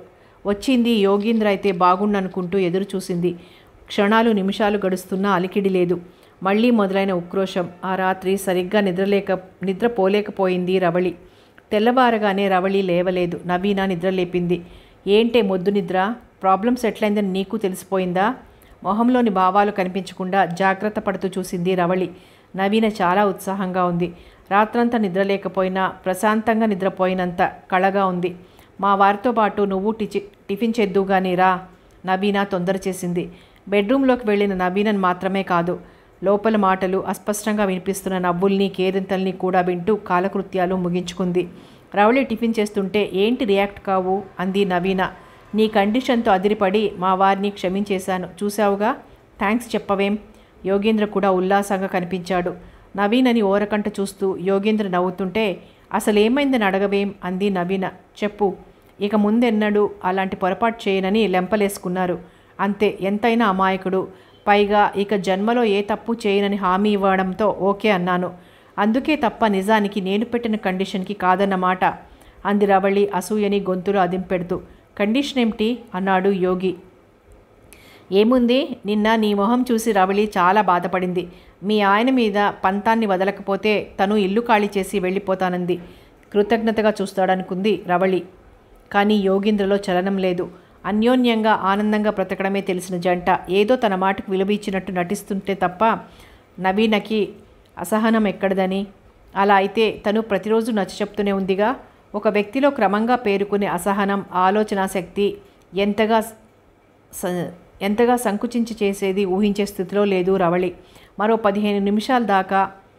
వచ్చింది యోగీంద్ర అయితే బాగుండనుకుంటూ ఎదురు చూసింది క్షణాలు నిమిషాలు గడుస్తున్నా అలికిడి లేదు మళ్ళీ మొదలైన ఉక్రోషం ఆ రాత్రి సరిగ్గా నిద్రలేక నిద్రపోలేకపోయింది రవళి తెల్లవారగానే రవళి లేవలేదు నవీన నిద్ర లేపింది ఏంటే మొద్దు నిద్ర ప్రాబ్లమ్స్ ఎట్లయిందని నీకు తెలిసిపోయిందా మొహంలోని భావాలు కనిపించకుండా జాగ్రత్త పడుతూ చూసింది రవళి నవీన చాలా ఉత్సాహంగా ఉంది రాత్రంతా నిద్రలేకపోయినా ప్రశాంతంగా నిద్రపోయినంత కళగా ఉంది మా వారితో పాటు నువ్వు టిచి టిఫిన్ చేద్దువు గాని రా నవీన తొందర చేసింది బెడ్రూమ్లోకి వెళ్ళిన నవీనన్ మాత్రమే కాదు లోపల మాటలు అస్పష్టంగా వినిపిస్తున్న నవ్వుల్ని కేరింతల్ని కూడా వింటూ కాలకృత్యాలు ముగించుకుంది రవళి టిఫిన్ చేస్తుంటే ఏంటి రియాక్ట్ కావు అంది నవీన నీ కండిషన్తో అదిరిపడి మా వారిని క్షమించేశాను చూసావుగా థ్యాంక్స్ చెప్పవేం యోగేంద్ర కూడా ఉల్లాసంగా కనిపించాడు నవీనని ఓరకంట చూస్తూ యోగేంద్ర నవ్వుతుంటే అసలేమైందని అడగవేం అంది నవీన చెప్పు ఇక ముందెన్నడూ అలాంటి పొరపాటు చేయనని లెంపలేసుకున్నారు అంతే ఎంతైనా అమాయకుడు పైగా ఇక జన్మలో ఏ తప్పు చేయనని హామీ ఇవ్వడంతో ఓకే అన్నాను అందుకే తప్ప నిజానికి నేను పెట్టిన కండిషన్కి కాదన్నమాట అంది రవళి అసూయని గొంతులో అదింపెడుతూ కండిషన్ ఏమిటి అన్నాడు యోగి ఏముంది నిన్న నీ మొహం చూసి రవళి చాలా బాధపడింది మీ ఆయన మీద పంతాన్ని వదలకపోతే తను ఇల్లు ఖాళీ చేసి వెళ్ళిపోతానంది కృతజ్ఞతగా చూస్తాడనుకుంది రవళి కానీ యోగీంద్రలో చలనం లేదు అన్యోన్యంగా ఆనందంగా బ్రతకడమే తెలిసిన జంట ఏదో తన మాటకు విలువ ఇచ్చినట్టు నటిస్తుంటే తప్ప నవీనకి అసహనం ఎక్కడదని అలా అయితే తను ప్రతిరోజు నచ్చ చెప్తూనే ఉందిగా ఒక వ్యక్తిలో క్రమంగా పేరుకునే అసహనం ఆలోచనా శక్తి ఎంతగా స- ఎంతగా సంకుచించి చేసేది ఊహించే స్థితిలో లేదు రవళి మరో పదిహేను నిమిషాల దాకా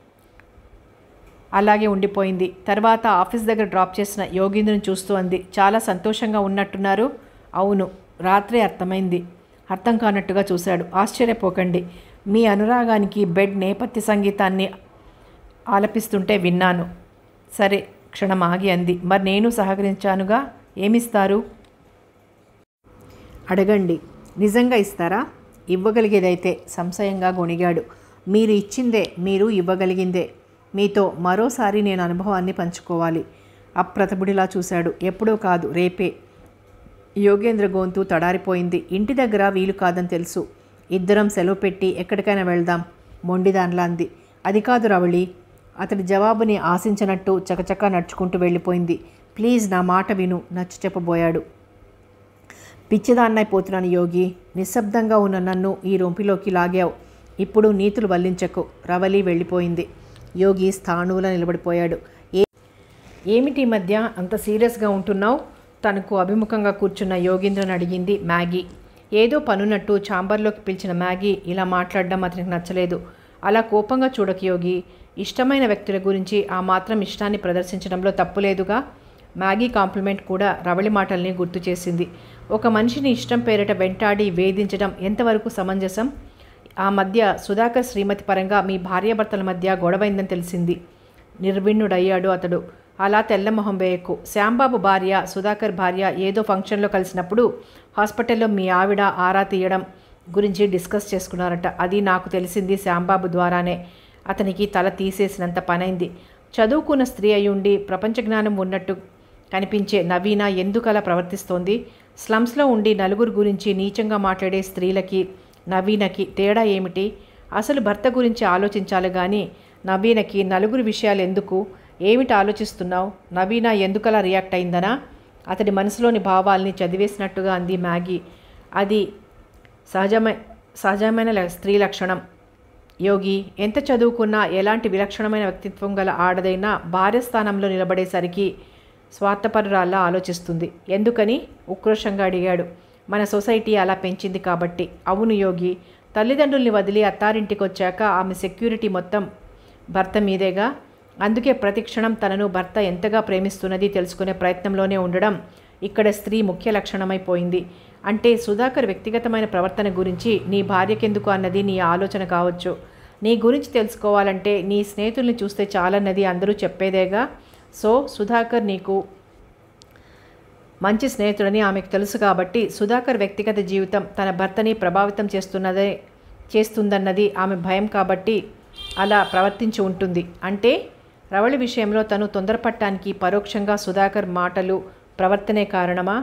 అలాగే ఉండిపోయింది తర్వాత ఆఫీస్ దగ్గర డ్రాప్ చేసిన యోగీంద్రని చూస్తూ అంది చాలా సంతోషంగా ఉన్నట్టున్నారు అవును రాత్రే అర్థమైంది అర్థం కానట్టుగా చూశాడు ఆశ్చర్యపోకండి మీ అనురాగానికి బెడ్ నేపథ్య సంగీతాన్ని ఆలపిస్తుంటే విన్నాను సరే క్షణం ఆగి అంది మరి నేను సహకరించానుగా ఏమిస్తారు అడగండి నిజంగా ఇస్తారా ఇవ్వగలిగేదైతే సంశయంగా గొణిగాడు మీరు ఇచ్చిందే మీరు ఇవ్వగలిగిందే మీతో మరోసారి నేను అనుభవాన్ని పంచుకోవాలి అప్రతబుడిలా చూశాడు ఎప్పుడో కాదు రేపే యోగేంద్ర గొంతు తడారిపోయింది ఇంటి దగ్గర వీలు కాదని తెలుసు ఇద్దరం సెలవు పెట్టి ఎక్కడికైనా వెళ్దాం మొండిదాన్లా అంది అది కాదు రవళి అతడి జవాబుని ఆశించినట్టు చకచకా నడుచుకుంటూ వెళ్ళిపోయింది ప్లీజ్ నా మాట విను నచ్చ చెప్పబోయాడు పిచ్చిదాన్నైపోతున్నాను యోగి నిశ్శబ్దంగా ఉన్న నన్ను ఈ రొంపిలోకి లాగావు ఇప్పుడు నీతులు వల్లించకు రవలి వెళ్ళిపోయింది యోగి స్థాణువులా నిలబడిపోయాడు ఏ ఏమిటి ఈ మధ్య అంత సీరియస్గా ఉంటున్నావు తనకు అభిముఖంగా కూర్చున్న యోగీంద్రని అడిగింది మ్యాగీ ఏదో పనున్నట్టు ఛాంబర్లోకి పిలిచిన మ్యాగీ ఇలా మాట్లాడడం అతనికి నచ్చలేదు అలా కోపంగా చూడక యోగి ఇష్టమైన వ్యక్తుల గురించి ఆ మాత్రం ఇష్టాన్ని ప్రదర్శించడంలో తప్పులేదుగా మ్యాగీ కాంప్లిమెంట్ కూడా రవళి మాటల్ని గుర్తు చేసింది ఒక మనిషిని ఇష్టం పేరిట వెంటాడి వేధించడం ఎంతవరకు సమంజసం ఆ మధ్య సుధాకర్ శ్రీమతి పరంగా మీ భార్యాభర్తల మధ్య గొడవైందని తెలిసింది నిర్విణ్ణుడయ్యాడు అతడు అలా తెల్లమొహం వేయకు శ్యాంబాబు భార్య సుధాకర్ భార్య ఏదో ఫంక్షన్లో కలిసినప్పుడు హాస్పిటల్లో మీ ఆవిడ ఆరా తీయడం గురించి డిస్కస్ చేసుకున్నారట అది నాకు తెలిసింది శ్యాంబాబు ద్వారానే అతనికి తల తీసేసినంత పనైంది చదువుకున్న స్త్రీ అయ్యుండి ప్రపంచ జ్ఞానం ఉన్నట్టు కనిపించే నవీన ఎందుకలా ప్రవర్తిస్తోంది స్లమ్స్లో ఉండి నలుగురు గురించి నీచంగా మాట్లాడే స్త్రీలకి నవీనకి తేడా ఏమిటి అసలు భర్త గురించి ఆలోచించాలి కానీ నవీనకి నలుగురు విషయాలు ఎందుకు ఏమిటి ఆలోచిస్తున్నావు నవీన ఎందుకలా రియాక్ట్ అయిందనా అతడి మనసులోని భావాల్ని చదివేసినట్టుగా అంది మ్యాగీ అది సహజమై సహజమైన ల- స్త్రీ లక్షణం యోగి ఎంత చదువుకున్నా ఎలాంటి విలక్షణమైన వ్యక్తిత్వం గల ఆడదైనా భార్య స్థానంలో నిలబడేసరికి స్వార్థపరురాల్లా ఆలోచిస్తుంది ఎందుకని ఉక్రోషంగా అడిగాడు మన సొసైటీ అలా పెంచింది కాబట్టి అవును యోగి తల్లిదండ్రుల్ని వదిలి అత్తారింటికి వచ్చాక ఆమె సెక్యూరిటీ మొత్తం భర్త మీదేగా అందుకే ప్రతి క్షణం తనను భర్త ఎంతగా ప్రేమిస్తున్నది తెలుసుకునే ప్రయత్నంలోనే ఉండడం ఇక్కడ స్త్రీ ముఖ్య లక్షణమైపోయింది అంటే సుధాకర్ వ్యక్తిగతమైన ప్రవర్తన గురించి నీ భార్యకెందుకు అన్నది నీ ఆలోచన కావచ్చు నీ గురించి తెలుసుకోవాలంటే నీ స్నేహితుల్ని చూస్తే చాలన్నది అందరూ చెప్పేదేగా సో సుధాకర్ నీకు మంచి స్నేహితుడని ఆమెకు తెలుసు కాబట్టి సుధాకర్ వ్యక్తిగత జీవితం తన భర్తని ప్రభావితం చేస్తున్నదే చేస్తుందన్నది ఆమె భయం కాబట్టి అలా ప్రవర్తించి ఉంటుంది అంటే రవళి విషయంలో తను తొందరపడటానికి పరోక్షంగా సుధాకర్ మాటలు ప్రవర్తనే కారణమా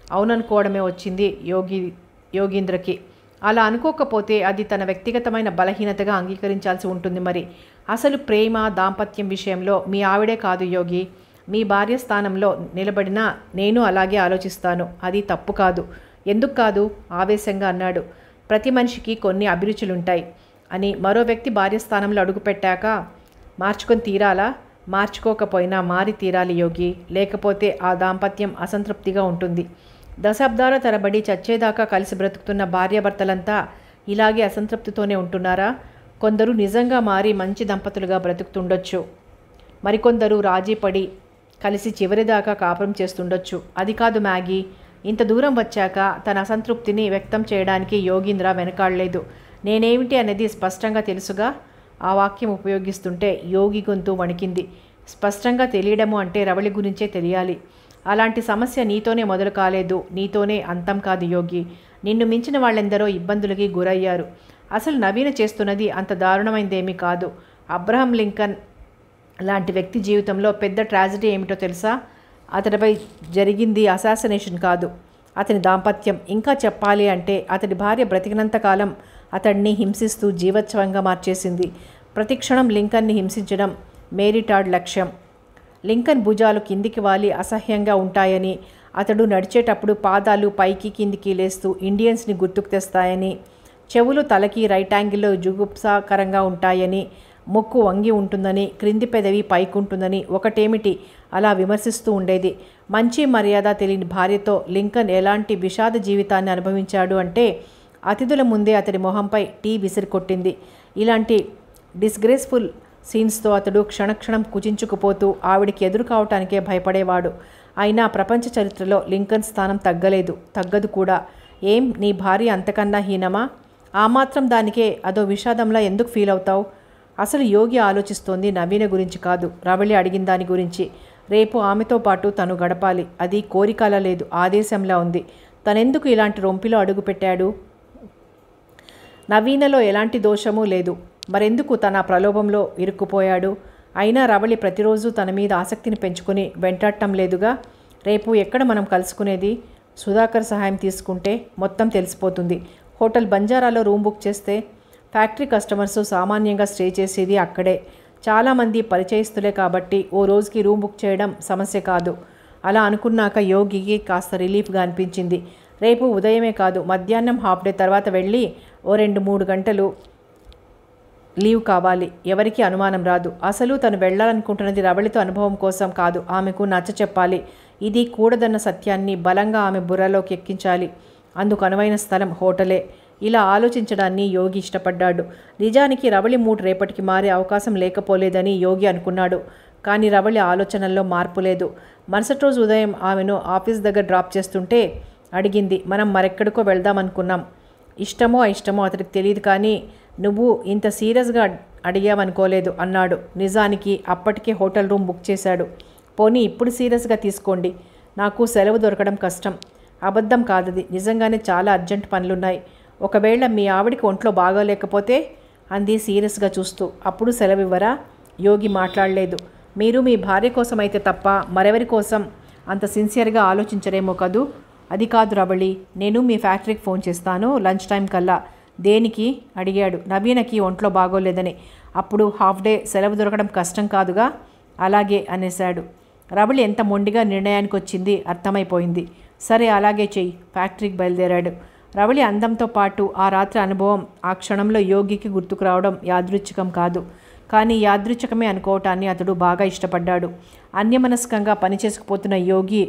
అవుననుకోవడమే వచ్చింది యోగి యోగీంద్రకి అలా అనుకోకపోతే అది తన వ్యక్తిగతమైన బలహీనతగా అంగీకరించాల్సి ఉంటుంది మరి అసలు ప్రేమ దాంపత్యం విషయంలో మీ ఆవిడే కాదు యోగి మీ భార్య స్థానంలో నిలబడినా నేను అలాగే ఆలోచిస్తాను అది తప్పు కాదు ఎందుకు కాదు ఆవేశంగా అన్నాడు ప్రతి మనిషికి కొన్ని అభిరుచులుంటాయి అని మరో వ్యక్తి భార్య స్థానంలో అడుగుపెట్టాక మార్చుకొని తీరాలా మార్చుకోకపోయినా మారి తీరాలి యోగి లేకపోతే ఆ దాంపత్యం అసంతృప్తిగా ఉంటుంది దశాబ్దాల తరబడి చచ్చేదాకా కలిసి బ్రతుకుతున్న భార్యాభర్తలంతా ఇలాగే అసంతృప్తితోనే ఉంటున్నారా కొందరు నిజంగా మారి మంచి దంపతులుగా బ్రతుకుతుండొచ్చు మరికొందరు రాజీ పడి కలిసి చివరిదాకా కాపురం చేస్తుండొచ్చు అది కాదు మ్యాగీ ఇంత దూరం వచ్చాక తన అసంతృప్తిని వ్యక్తం చేయడానికి యోగీంద్ర వెనకాడలేదు నేనేమిటి అనేది స్పష్టంగా తెలుసుగా ఆ వాక్యం ఉపయోగిస్తుంటే యోగి గొంతు వణికింది స్పష్టంగా తెలియడము అంటే రవళి గురించే తెలియాలి అలాంటి సమస్య నీతోనే మొదలు కాలేదు నీతోనే అంతం కాదు యోగి నిన్ను మించిన వాళ్ళెందరో ఇబ్బందులకి గురయ్యారు అసలు నవీన చేస్తున్నది అంత దారుణమైందేమీ కాదు అబ్రహం లింకన్ లాంటి వ్యక్తి జీవితంలో పెద్ద ట్రాజడీ ఏమిటో తెలుసా అతడిపై జరిగింది అసాసినేషన్ కాదు అతని దాంపత్యం ఇంకా చెప్పాలి అంటే అతడి భార్య బ్రతికినంత కాలం అతడిని హింసిస్తూ జీవోత్సవంగా మార్చేసింది ప్రతిక్షణం లింకన్ని హింసించడం మేరీటాడ్ లక్ష్యం లింకన్ భుజాలు కిందికి వాలి అసహ్యంగా ఉంటాయని అతడు నడిచేటప్పుడు పాదాలు పైకి కిందికి లేస్తూ ఇండియన్స్ని గుర్తుకు తెస్తాయని చెవులు తలకి రైట్ యాంగిల్లో జుగుప్సాకరంగా ఉంటాయని ముక్కు వంగి ఉంటుందని క్రింది పెదవి పైకుంటుందని ఒకటేమిటి అలా విమర్శిస్తూ ఉండేది మంచి మర్యాద తెలియని భార్యతో లింకన్ ఎలాంటి విషాద జీవితాన్ని అనుభవించాడు అంటే అతిథుల ముందే అతడి మొహంపై టీ విసిరికొట్టింది ఇలాంటి డిస్గ్రేస్ఫుల్ సీన్స్తో అతడు క్షణక్షణం కుచించుకుపోతూ ఆవిడికి ఎదురు కావటానికే భయపడేవాడు అయినా ప్రపంచ చరిత్రలో లింకన్ స్థానం తగ్గలేదు తగ్గదు కూడా ఏం నీ భార్య అంతకన్నా హీనమా ఆ మాత్రం దానికే అదో విషాదంలా ఎందుకు ఫీల్ అవుతావు అసలు యోగి ఆలోచిస్తోంది నవీన గురించి కాదు రవళి అడిగిన దాని గురించి రేపు ఆమెతో పాటు తను గడపాలి అది కోరికలా లేదు ఆదేశంలా ఉంది తనెందుకు ఇలాంటి రొంపిలో అడుగుపెట్టాడు నవీనలో ఎలాంటి దోషమూ లేదు మరెందుకు తన ప్రలోభంలో ఇరుక్కుపోయాడు అయినా రవళి ప్రతిరోజు తన మీద ఆసక్తిని పెంచుకుని వెంటాడటం లేదుగా రేపు ఎక్కడ మనం కలుసుకునేది సుధాకర్ సహాయం తీసుకుంటే మొత్తం తెలిసిపోతుంది హోటల్ బంజారాలో రూమ్ బుక్ చేస్తే ఫ్యాక్టరీ కస్టమర్స్ సామాన్యంగా స్టే చేసేది అక్కడే చాలామంది పరిచయస్తులే కాబట్టి ఓ రోజుకి రూమ్ బుక్ చేయడం సమస్య కాదు అలా అనుకున్నాక యోగికి కాస్త రిలీఫ్గా అనిపించింది రేపు ఉదయమే కాదు మధ్యాహ్నం హాఫ్ డే తర్వాత వెళ్ళి ఓ రెండు మూడు గంటలు లీవ్ కావాలి ఎవరికి అనుమానం రాదు అసలు తను వెళ్ళాలనుకుంటున్నది రవళితో అనుభవం కోసం కాదు ఆమెకు నచ్చ చెప్పాలి ఇది కూడదన్న సత్యాన్ని బలంగా ఆమె బుర్రలోకి ఎక్కించాలి అందుకు అనువైన స్థలం హోటలే ఇలా ఆలోచించడాన్ని యోగి ఇష్టపడ్డాడు నిజానికి రవళి మూడు రేపటికి మారే అవకాశం లేకపోలేదని యోగి అనుకున్నాడు కానీ రవళి ఆలోచనల్లో మార్పు లేదు మరుసటి రోజు ఉదయం ఆమెను ఆఫీస్ దగ్గర డ్రాప్ చేస్తుంటే అడిగింది మనం మరెక్కడికో వెళ్దామనుకున్నాం ఇష్టమో అయిష్టమో అతడికి తెలియదు కానీ నువ్వు ఇంత సీరియస్గా అడిగావనుకోలేదు అన్నాడు నిజానికి అప్పటికే హోటల్ రూమ్ బుక్ చేశాడు పోనీ ఇప్పుడు సీరియస్గా తీసుకోండి నాకు సెలవు దొరకడం కష్టం అబద్ధం కాదది నిజంగానే చాలా అర్జెంట్ పనులున్నాయి ఒకవేళ మీ ఆవిడికి ఒంట్లో బాగోలేకపోతే అంది సీరియస్గా చూస్తూ అప్పుడు సెలవు ఇవ్వరా యోగి మాట్లాడలేదు మీరు మీ భార్య కోసం అయితే తప్ప మరెవరి కోసం అంత సిన్సియర్గా ఆలోచించరేమో కదూ అది కాదు రబళి నేను మీ ఫ్యాక్టరీకి ఫోన్ చేస్తాను లంచ్ టైం కల్లా దేనికి అడిగాడు నవీనకి ఒంట్లో బాగోలేదని అప్పుడు హాఫ్ డే సెలవు దొరకడం కష్టం కాదుగా అలాగే అనేశాడు రబళి ఎంత మొండిగా నిర్ణయానికి వచ్చింది అర్థమైపోయింది సరే అలాగే చెయ్యి ఫ్యాక్టరీకి బయలుదేరాడు రవళి అందంతో పాటు ఆ రాత్రి అనుభవం ఆ క్షణంలో యోగికి గుర్తుకు రావడం యాదృచ్ఛికం కాదు కానీ యాదృచ్ఛికమే అనుకోవటాన్ని అతడు బాగా ఇష్టపడ్డాడు అన్యమనస్కంగా పనిచేసుకుపోతున్న యోగి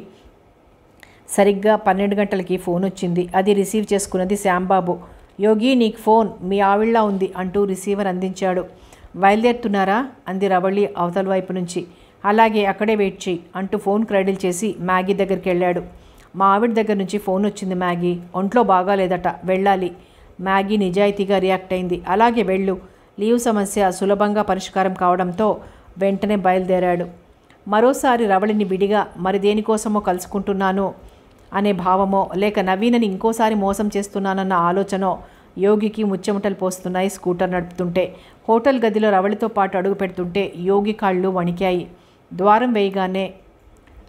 సరిగ్గా పన్నెండు గంటలకి ఫోన్ వచ్చింది అది రిసీవ్ చేసుకున్నది శ్యాంబాబు యోగి నీకు ఫోన్ మీ ఆవిళ్ళ ఉంది అంటూ రిసీవర్ అందించాడు బయలుదేరుతున్నారా అంది రవళి అవతల వైపు నుంచి అలాగే అక్కడే వెయిట్ చేయి అంటూ ఫోన్ క్రెడిల్ చేసి మ్యాగీ దగ్గరికి వెళ్ళాడు మా ఆవిడ దగ్గర నుంచి ఫోన్ వచ్చింది మ్యాగీ ఒంట్లో బాగాలేదట వెళ్ళాలి మ్యాగీ నిజాయితీగా రియాక్ట్ అయింది అలాగే వెళ్ళు లీవ్ సమస్య సులభంగా పరిష్కారం కావడంతో వెంటనే బయలుదేరాడు మరోసారి రవళిని విడిగా మరి దేనికోసమో కలుసుకుంటున్నాను అనే భావమో లేక నవీనని ఇంకోసారి మోసం చేస్తున్నానన్న ఆలోచనో యోగికి ముచ్చెమటలు పోస్తున్నాయి స్కూటర్ నడుపుతుంటే హోటల్ గదిలో రవళితో పాటు అడుగు పెడుతుంటే యోగి కాళ్ళు వణికాయి ద్వారం వేయగానే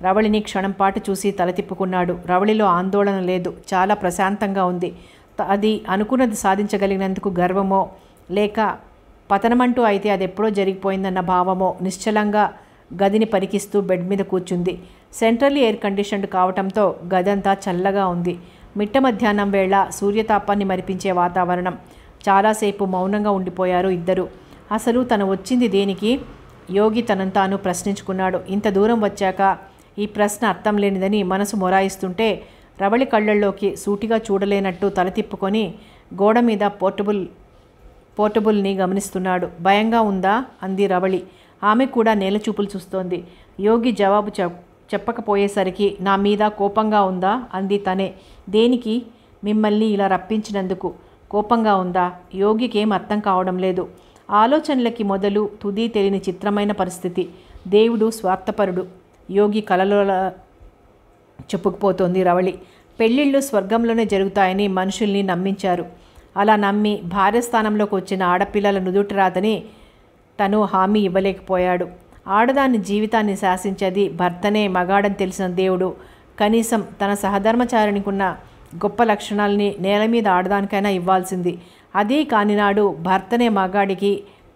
రవళిని క్షణం పాటు చూసి తల తిప్పుకున్నాడు రవళిలో ఆందోళన లేదు చాలా ప్రశాంతంగా ఉంది త- అది అనుకున్నది సాధించగలిగినందుకు గర్వమో లేక పతనమంటూ అయితే అది ఎప్పుడో జరిగిపోయిందన్న భావమో నిశ్చలంగా గదిని పరికిస్తూ బెడ్ మీద కూర్చుంది సెంట్రల్ ఎయిర్ కండిషన్డ్ కావటంతో గదంతా చల్లగా ఉంది మిట్ట మధ్యాహ్నం వేళ సూర్యతాపాన్ని మరిపించే వాతావరణం చాలాసేపు మౌనంగా ఉండిపోయారు ఇద్దరు అసలు తను వచ్చింది దేనికి యోగి తనను తాను ప్రశ్నించుకున్నాడు ఇంత దూరం వచ్చాక ఈ ప్రశ్న అర్థం లేనిదని మనసు మొరాయిస్తుంటే రవళి కళ్ళల్లోకి సూటిగా చూడలేనట్టు తల తిప్పుకొని గోడ మీద పోర్టబుల్ పోర్టబుల్ని గమనిస్తున్నాడు భయంగా ఉందా అంది రవళి ఆమె కూడా నేల చూపులు చూస్తోంది యోగి జవాబు చెప్ చెప్పకపోయేసరికి నా మీద కోపంగా ఉందా అంది తనే దేనికి మిమ్మల్ని ఇలా రప్పించినందుకు కోపంగా ఉందా యోగికి ఏం అర్థం కావడం లేదు ఆలోచనలకి మొదలు తుది తెలియని చిత్రమైన పరిస్థితి దేవుడు స్వార్థపరుడు యోగి కలలో చెప్పుకుపోతోంది రవళి పెళ్ళిళ్ళు స్వర్గంలోనే జరుగుతాయని మనుషుల్ని నమ్మించారు అలా నమ్మి భార్య స్థానంలోకి వచ్చిన ఆడపిల్లల నుదుటి రాతని తను హామీ ఇవ్వలేకపోయాడు ఆడదాని జీవితాన్ని శాసించేది భర్తనే మగాడని తెలిసిన దేవుడు కనీసం తన సహధర్మచారినికున్న గొప్ప లక్షణాలని నేల మీద ఆడదానికైనా ఇవ్వాల్సింది అదే కానినాడు భర్తనే మగాడికి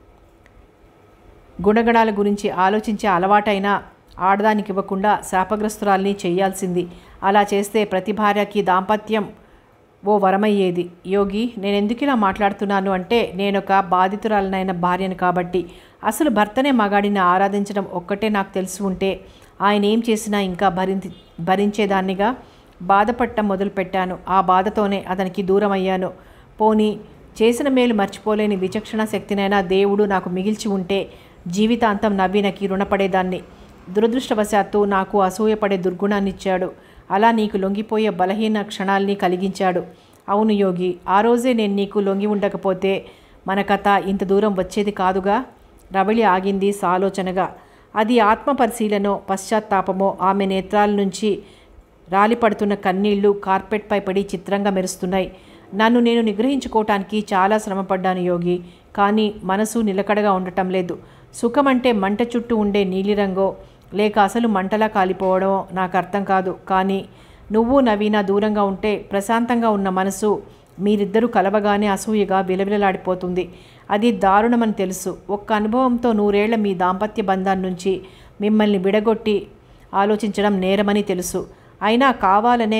గుణగణాల గురించి ఆలోచించే అలవాటైనా ఆడదానికి ఇవ్వకుండా శాపగ్రస్తురాల్ని చేయాల్సింది అలా చేస్తే ప్రతి భార్యకి దాంపత్యం ఓ వరమయ్యేది యోగి నేను ఎందుకు ఇలా మాట్లాడుతున్నాను అంటే నేను ఒక బాధితురాలనైన భార్యను కాబట్టి అసలు భర్తనే మగాడిని ఆరాధించడం ఒక్కటే నాకు తెలిసి ఉంటే ఆయన ఏం చేసినా ఇంకా భరించి భరించేదాన్నిగా బాధపడటం మొదలుపెట్టాను ఆ బాధతోనే అతనికి దూరం అయ్యాను పోనీ చేసిన మేలు మర్చిపోలేని విచక్షణ శక్తినైనా దేవుడు నాకు మిగిల్చి ఉంటే జీవితాంతం నవ్వినకి రుణపడేదాన్ని దురదృష్టవశాత్తు నాకు అసూయపడే దుర్గుణాన్ని ఇచ్చాడు అలా నీకు లొంగిపోయే బలహీన క్షణాల్ని కలిగించాడు అవును యోగి ఆ రోజే నేను నీకు లొంగి ఉండకపోతే మన కథ ఇంత దూరం వచ్చేది కాదుగా రవళి ఆగింది సాలోచనగా అది ఆత్మ పరిశీలనో పశ్చాత్తాపమో ఆమె నేత్రాల నుంచి రాలిపడుతున్న కన్నీళ్లు కార్పెట్పై పడి చిత్రంగా మెరుస్తున్నాయి నన్ను నేను నిగ్రహించుకోవటానికి చాలా శ్రమపడ్డాను యోగి కానీ మనసు నిలకడగా ఉండటం లేదు సుఖమంటే మంట చుట్టూ ఉండే నీలిరంగో లేక అసలు మంటలా కాలిపోవడమో నాకు అర్థం కాదు కానీ నువ్వు నవీన దూరంగా ఉంటే ప్రశాంతంగా ఉన్న మనసు మీరిద్దరూ కలవగానే అసూయగా విలవిలలాడిపోతుంది అది దారుణమని తెలుసు ఒక్క అనుభవంతో నూరేళ్ల మీ దాంపత్య బంధాన్ని నుంచి మిమ్మల్ని విడగొట్టి ఆలోచించడం నేరమని తెలుసు అయినా కావాలనే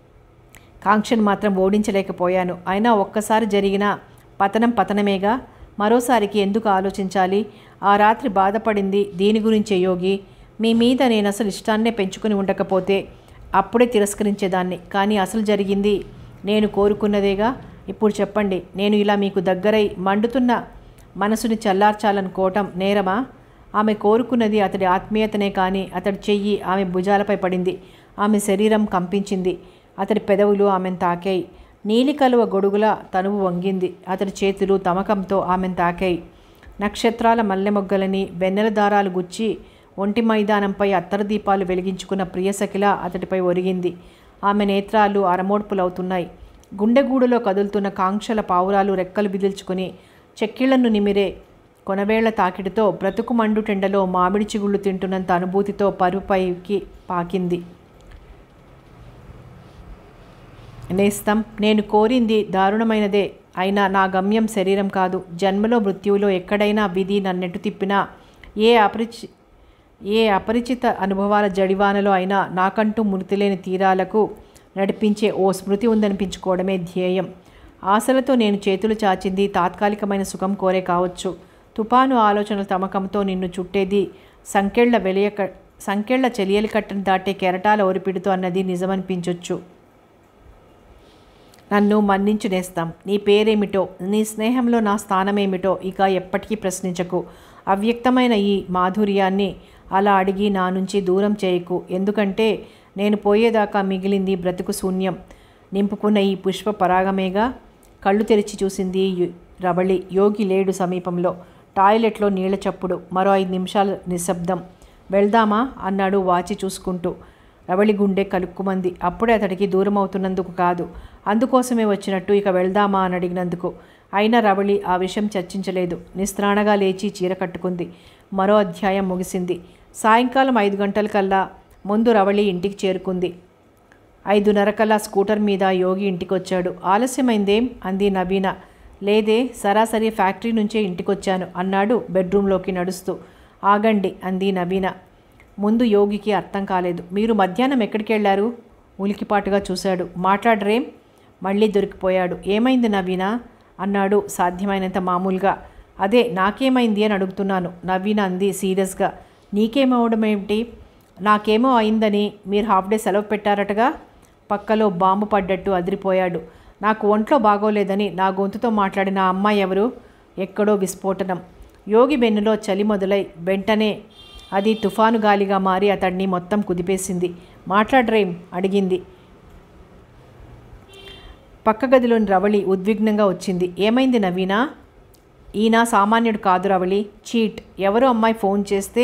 కాంక్షను మాత్రం ఓడించలేకపోయాను అయినా ఒక్కసారి జరిగిన పతనం పతనమేగా మరోసారికి ఎందుకు ఆలోచించాలి ఆ రాత్రి బాధపడింది దీని గురించే యోగి మీ మీద నేను అసలు ఇష్టాన్నే పెంచుకుని ఉండకపోతే అప్పుడే తిరస్కరించేదాన్ని కానీ అసలు జరిగింది నేను కోరుకున్నదేగా ఇప్పుడు చెప్పండి నేను ఇలా మీకు దగ్గరై మండుతున్న మనసుని చల్లార్చాలనుకోవటం నేరమా ఆమె కోరుకున్నది అతడి ఆత్మీయతనే కానీ అతడి చెయ్యి ఆమె భుజాలపై పడింది ఆమె శరీరం కంపించింది అతడి పెదవులు ఆమెను తాకాయి నీలి కలువ గొడుగుల తనువు వంగింది అతడి చేతులు తమకంతో ఆమెను తాకాయి నక్షత్రాల మల్లె మొగ్గలని వెన్నెల దారాలు గుచ్చి ఒంటి మైదానంపై అత్తర దీపాలు వెలిగించుకున్న ప్రియసఖిల అతడిపై ఒరిగింది ఆమె నేత్రాలు అరమోడ్పులవుతున్నాయి గుండెగూడులో కదులుతున్న కాంక్షల పావురాలు రెక్కలు బిదిల్చుకుని చెక్కిళ్లను నిమిరే కొనవేళ్ల తాకిడితో బ్రతుకు మండుటెండలో మామిడి చిగుళ్ళు తింటున్నంత అనుభూతితో పరుపైకి పాకింది నేస్తం నేను కోరింది దారుణమైనదే అయినా నా గమ్యం శరీరం కాదు జన్మలో మృత్యువులో ఎక్కడైనా విధి నన్నెటు తిప్పినా ఏ అపరిచి ఏ అపరిచిత అనుభవాల జడివానలో అయినా నాకంటూ మృతిలేని తీరాలకు నడిపించే ఓ స్మృతి ఉందనిపించుకోవడమే ధ్యేయం ఆశలతో నేను చేతులు చాచింది తాత్కాలికమైన సుఖం కోరే కావచ్చు తుపాను ఆలోచనల తమకంతో నిన్ను చుట్టేది సంకెళ్ల వెలియక సంకెళ్ల చెలియలి కట్టను దాటే కెరటాల ఒరిపిడితో అన్నది నిజమనిపించొచ్చు నన్ను మన్నించు నేస్తాం నీ పేరేమిటో నీ స్నేహంలో నా స్థానమేమిటో ఇక ఎప్పటికీ ప్రశ్నించకు అవ్యక్తమైన ఈ మాధుర్యాన్ని అలా అడిగి నా నుంచి దూరం చేయకు ఎందుకంటే నేను పోయేదాకా మిగిలింది బ్రతుకు శూన్యం నింపుకున్న ఈ పుష్ప పరాగమేగా కళ్ళు తెరిచి చూసింది యు- రవళి యోగి లేడు సమీపంలో టాయిలెట్లో నీళ్ల చప్పుడు మరో ఐదు నిమిషాల నిశ్శబ్దం వెళ్దామా అన్నాడు వాచి చూసుకుంటూ రవళి గుండె కలుక్కుమంది అప్పుడే అతడికి దూరం అవుతున్నందుకు కాదు అందుకోసమే వచ్చినట్టు ఇక వెళ్దామా అని అడిగినందుకు అయినా రవళి ఆ విషయం చర్చించలేదు నిస్త్రాణగా లేచి చీర కట్టుకుంది మరో అధ్యాయం ముగిసింది సాయంకాలం ఐదు గంటలకల్లా ముందు రవళి ఇంటికి చేరుకుంది ఐదున్నరకల్లా స్కూటర్ మీద యోగి ఇంటికొచ్చాడు ఆలస్యమైందేం అంది నవీన లేదే సరాసరి ఫ్యాక్టరీ నుంచే ఇంటికొచ్చాను అన్నాడు బెడ్రూమ్లోకి నడుస్తూ ఆగండి అంది నవీన ముందు యోగికి అర్థం కాలేదు మీరు మధ్యాహ్నం ఎక్కడికి వెళ్ళారు ఉలికిపాటుగా చూశాడు మాట్లాడరేం మళ్ళీ దొరికిపోయాడు ఏమైంది నవీన అన్నాడు సాధ్యమైనంత మామూలుగా అదే నాకేమైంది అని అడుగుతున్నాను నవీన అంది సీరియస్గా నీకేమవడం ఏమిటి నాకేమో అయిందని మీరు హాఫ్ డే సెలవు పెట్టారటగా పక్కలో బాంబు పడ్డట్టు అదిరిపోయాడు నాకు ఒంట్లో బాగోలేదని నా గొంతుతో మాట్లాడిన ఆ అమ్మాయి ఎవరు ఎక్కడో విస్ఫోటనం యోగి బెన్నులో చలి మొదలై వెంటనే అది తుఫాను గాలిగా మారి అతడిని మొత్తం కుదిపేసింది మాట్లాడరేం అడిగింది పక్క గదిలోని రవళి ఉద్విగ్నంగా వచ్చింది ఏమైంది నవీనా ఈయన సామాన్యుడు కాదు రవళి చీట్ ఎవరో అమ్మాయి ఫోన్ చేస్తే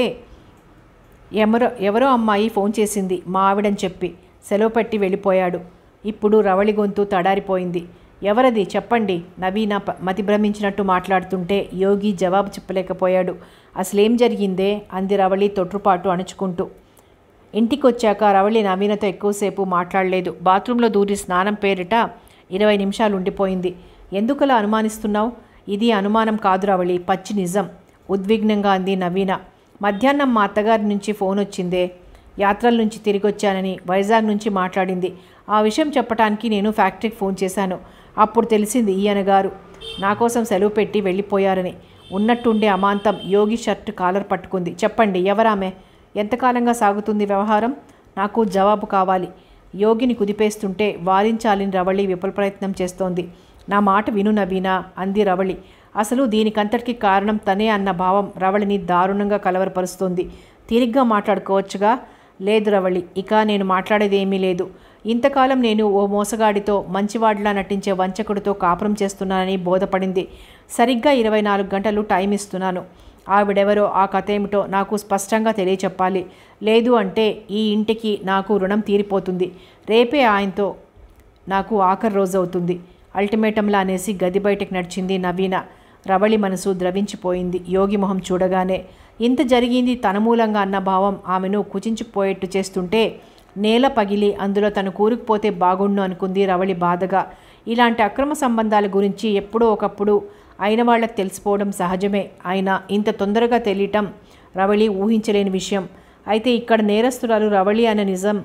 ఎవరో ఎవరో అమ్మాయి ఫోన్ చేసింది మా ఆవిడని చెప్పి సెలవు పెట్టి వెళ్ళిపోయాడు ఇప్పుడు రవళి గొంతు తడారిపోయింది ఎవరది చెప్పండి నవీన ప- మతి భ్రమించినట్టు మాట్లాడుతుంటే యోగి జవాబు చెప్పలేకపోయాడు అసలేం జరిగిందే అంది రవళి తొట్రుపాటు అణుచుకుంటూ ఇంటికి వచ్చాక రవళి నవీనతో ఎక్కువసేపు మాట్లాడలేదు బాత్రూంలో దూరి స్నానం పేరిట ఇరవై నిమిషాలు ఉండిపోయింది ఎందుకలా అనుమానిస్తున్నావు ఇది అనుమానం కాదు రవళి పచ్చి నిజం ఉద్విగ్నంగా అంది నవీన మధ్యాహ్నం మా అత్తగారి నుంచి ఫోన్ వచ్చిందే యాత్రల నుంచి తిరిగి వచ్చానని వైజాగ్ నుంచి మాట్లాడింది ఆ విషయం చెప్పడానికి నేను ఫ్యాక్టరీకి ఫోన్ చేశాను అప్పుడు తెలిసింది ఈయన గారు నా కోసం సెలవు పెట్టి వెళ్ళిపోయారని ఉన్నట్టుండే అమాంతం యోగి షర్ట్ కాలర్ పట్టుకుంది చెప్పండి ఎవరామె ఎంతకాలంగా సాగుతుంది వ్యవహారం నాకు జవాబు కావాలి యోగిని కుదిపేస్తుంటే వారించాలని రవళి విఫల ప్రయత్నం చేస్తోంది నా మాట విను నవీనా అంది రవళి అసలు దీనికంతటికి కారణం తనే అన్న భావం రవళిని దారుణంగా కలవరపరుస్తోంది తీరిగ్గా మాట్లాడుకోవచ్చుగా లేదు రవళి ఇక నేను మాట్లాడేది ఏమీ లేదు ఇంతకాలం నేను ఓ మోసగాడితో మంచివాడిలా నటించే వంచకుడితో కాపురం చేస్తున్నానని బోధపడింది సరిగ్గా ఇరవై నాలుగు గంటలు టైం ఇస్తున్నాను ఆవిడెవరో ఆ కథ ఏమిటో నాకు స్పష్టంగా తెలియచెప్పాలి లేదు అంటే ఈ ఇంటికి నాకు రుణం తీరిపోతుంది రేపే ఆయనతో నాకు ఆఖరి రోజు అవుతుంది అల్టిమేటంలా అనేసి గది బయటకు నడిచింది నవీన రవళి మనసు ద్రవించిపోయింది యోగి మొహం చూడగానే ఇంత జరిగింది తన మూలంగా అన్న భావం ఆమెను కుచించుకుపోయేట్టు చేస్తుంటే నేల పగిలి అందులో తను కూరుకుపోతే బాగుండు అనుకుంది రవళి బాధగా ఇలాంటి అక్రమ సంబంధాల గురించి ఎప్పుడో ఒకప్పుడు అయిన వాళ్ళకి తెలిసిపోవడం సహజమే అయినా ఇంత తొందరగా తెలియటం రవళి ఊహించలేని విషయం అయితే ఇక్కడ నేరస్తురాలు రవళి అనే నిజం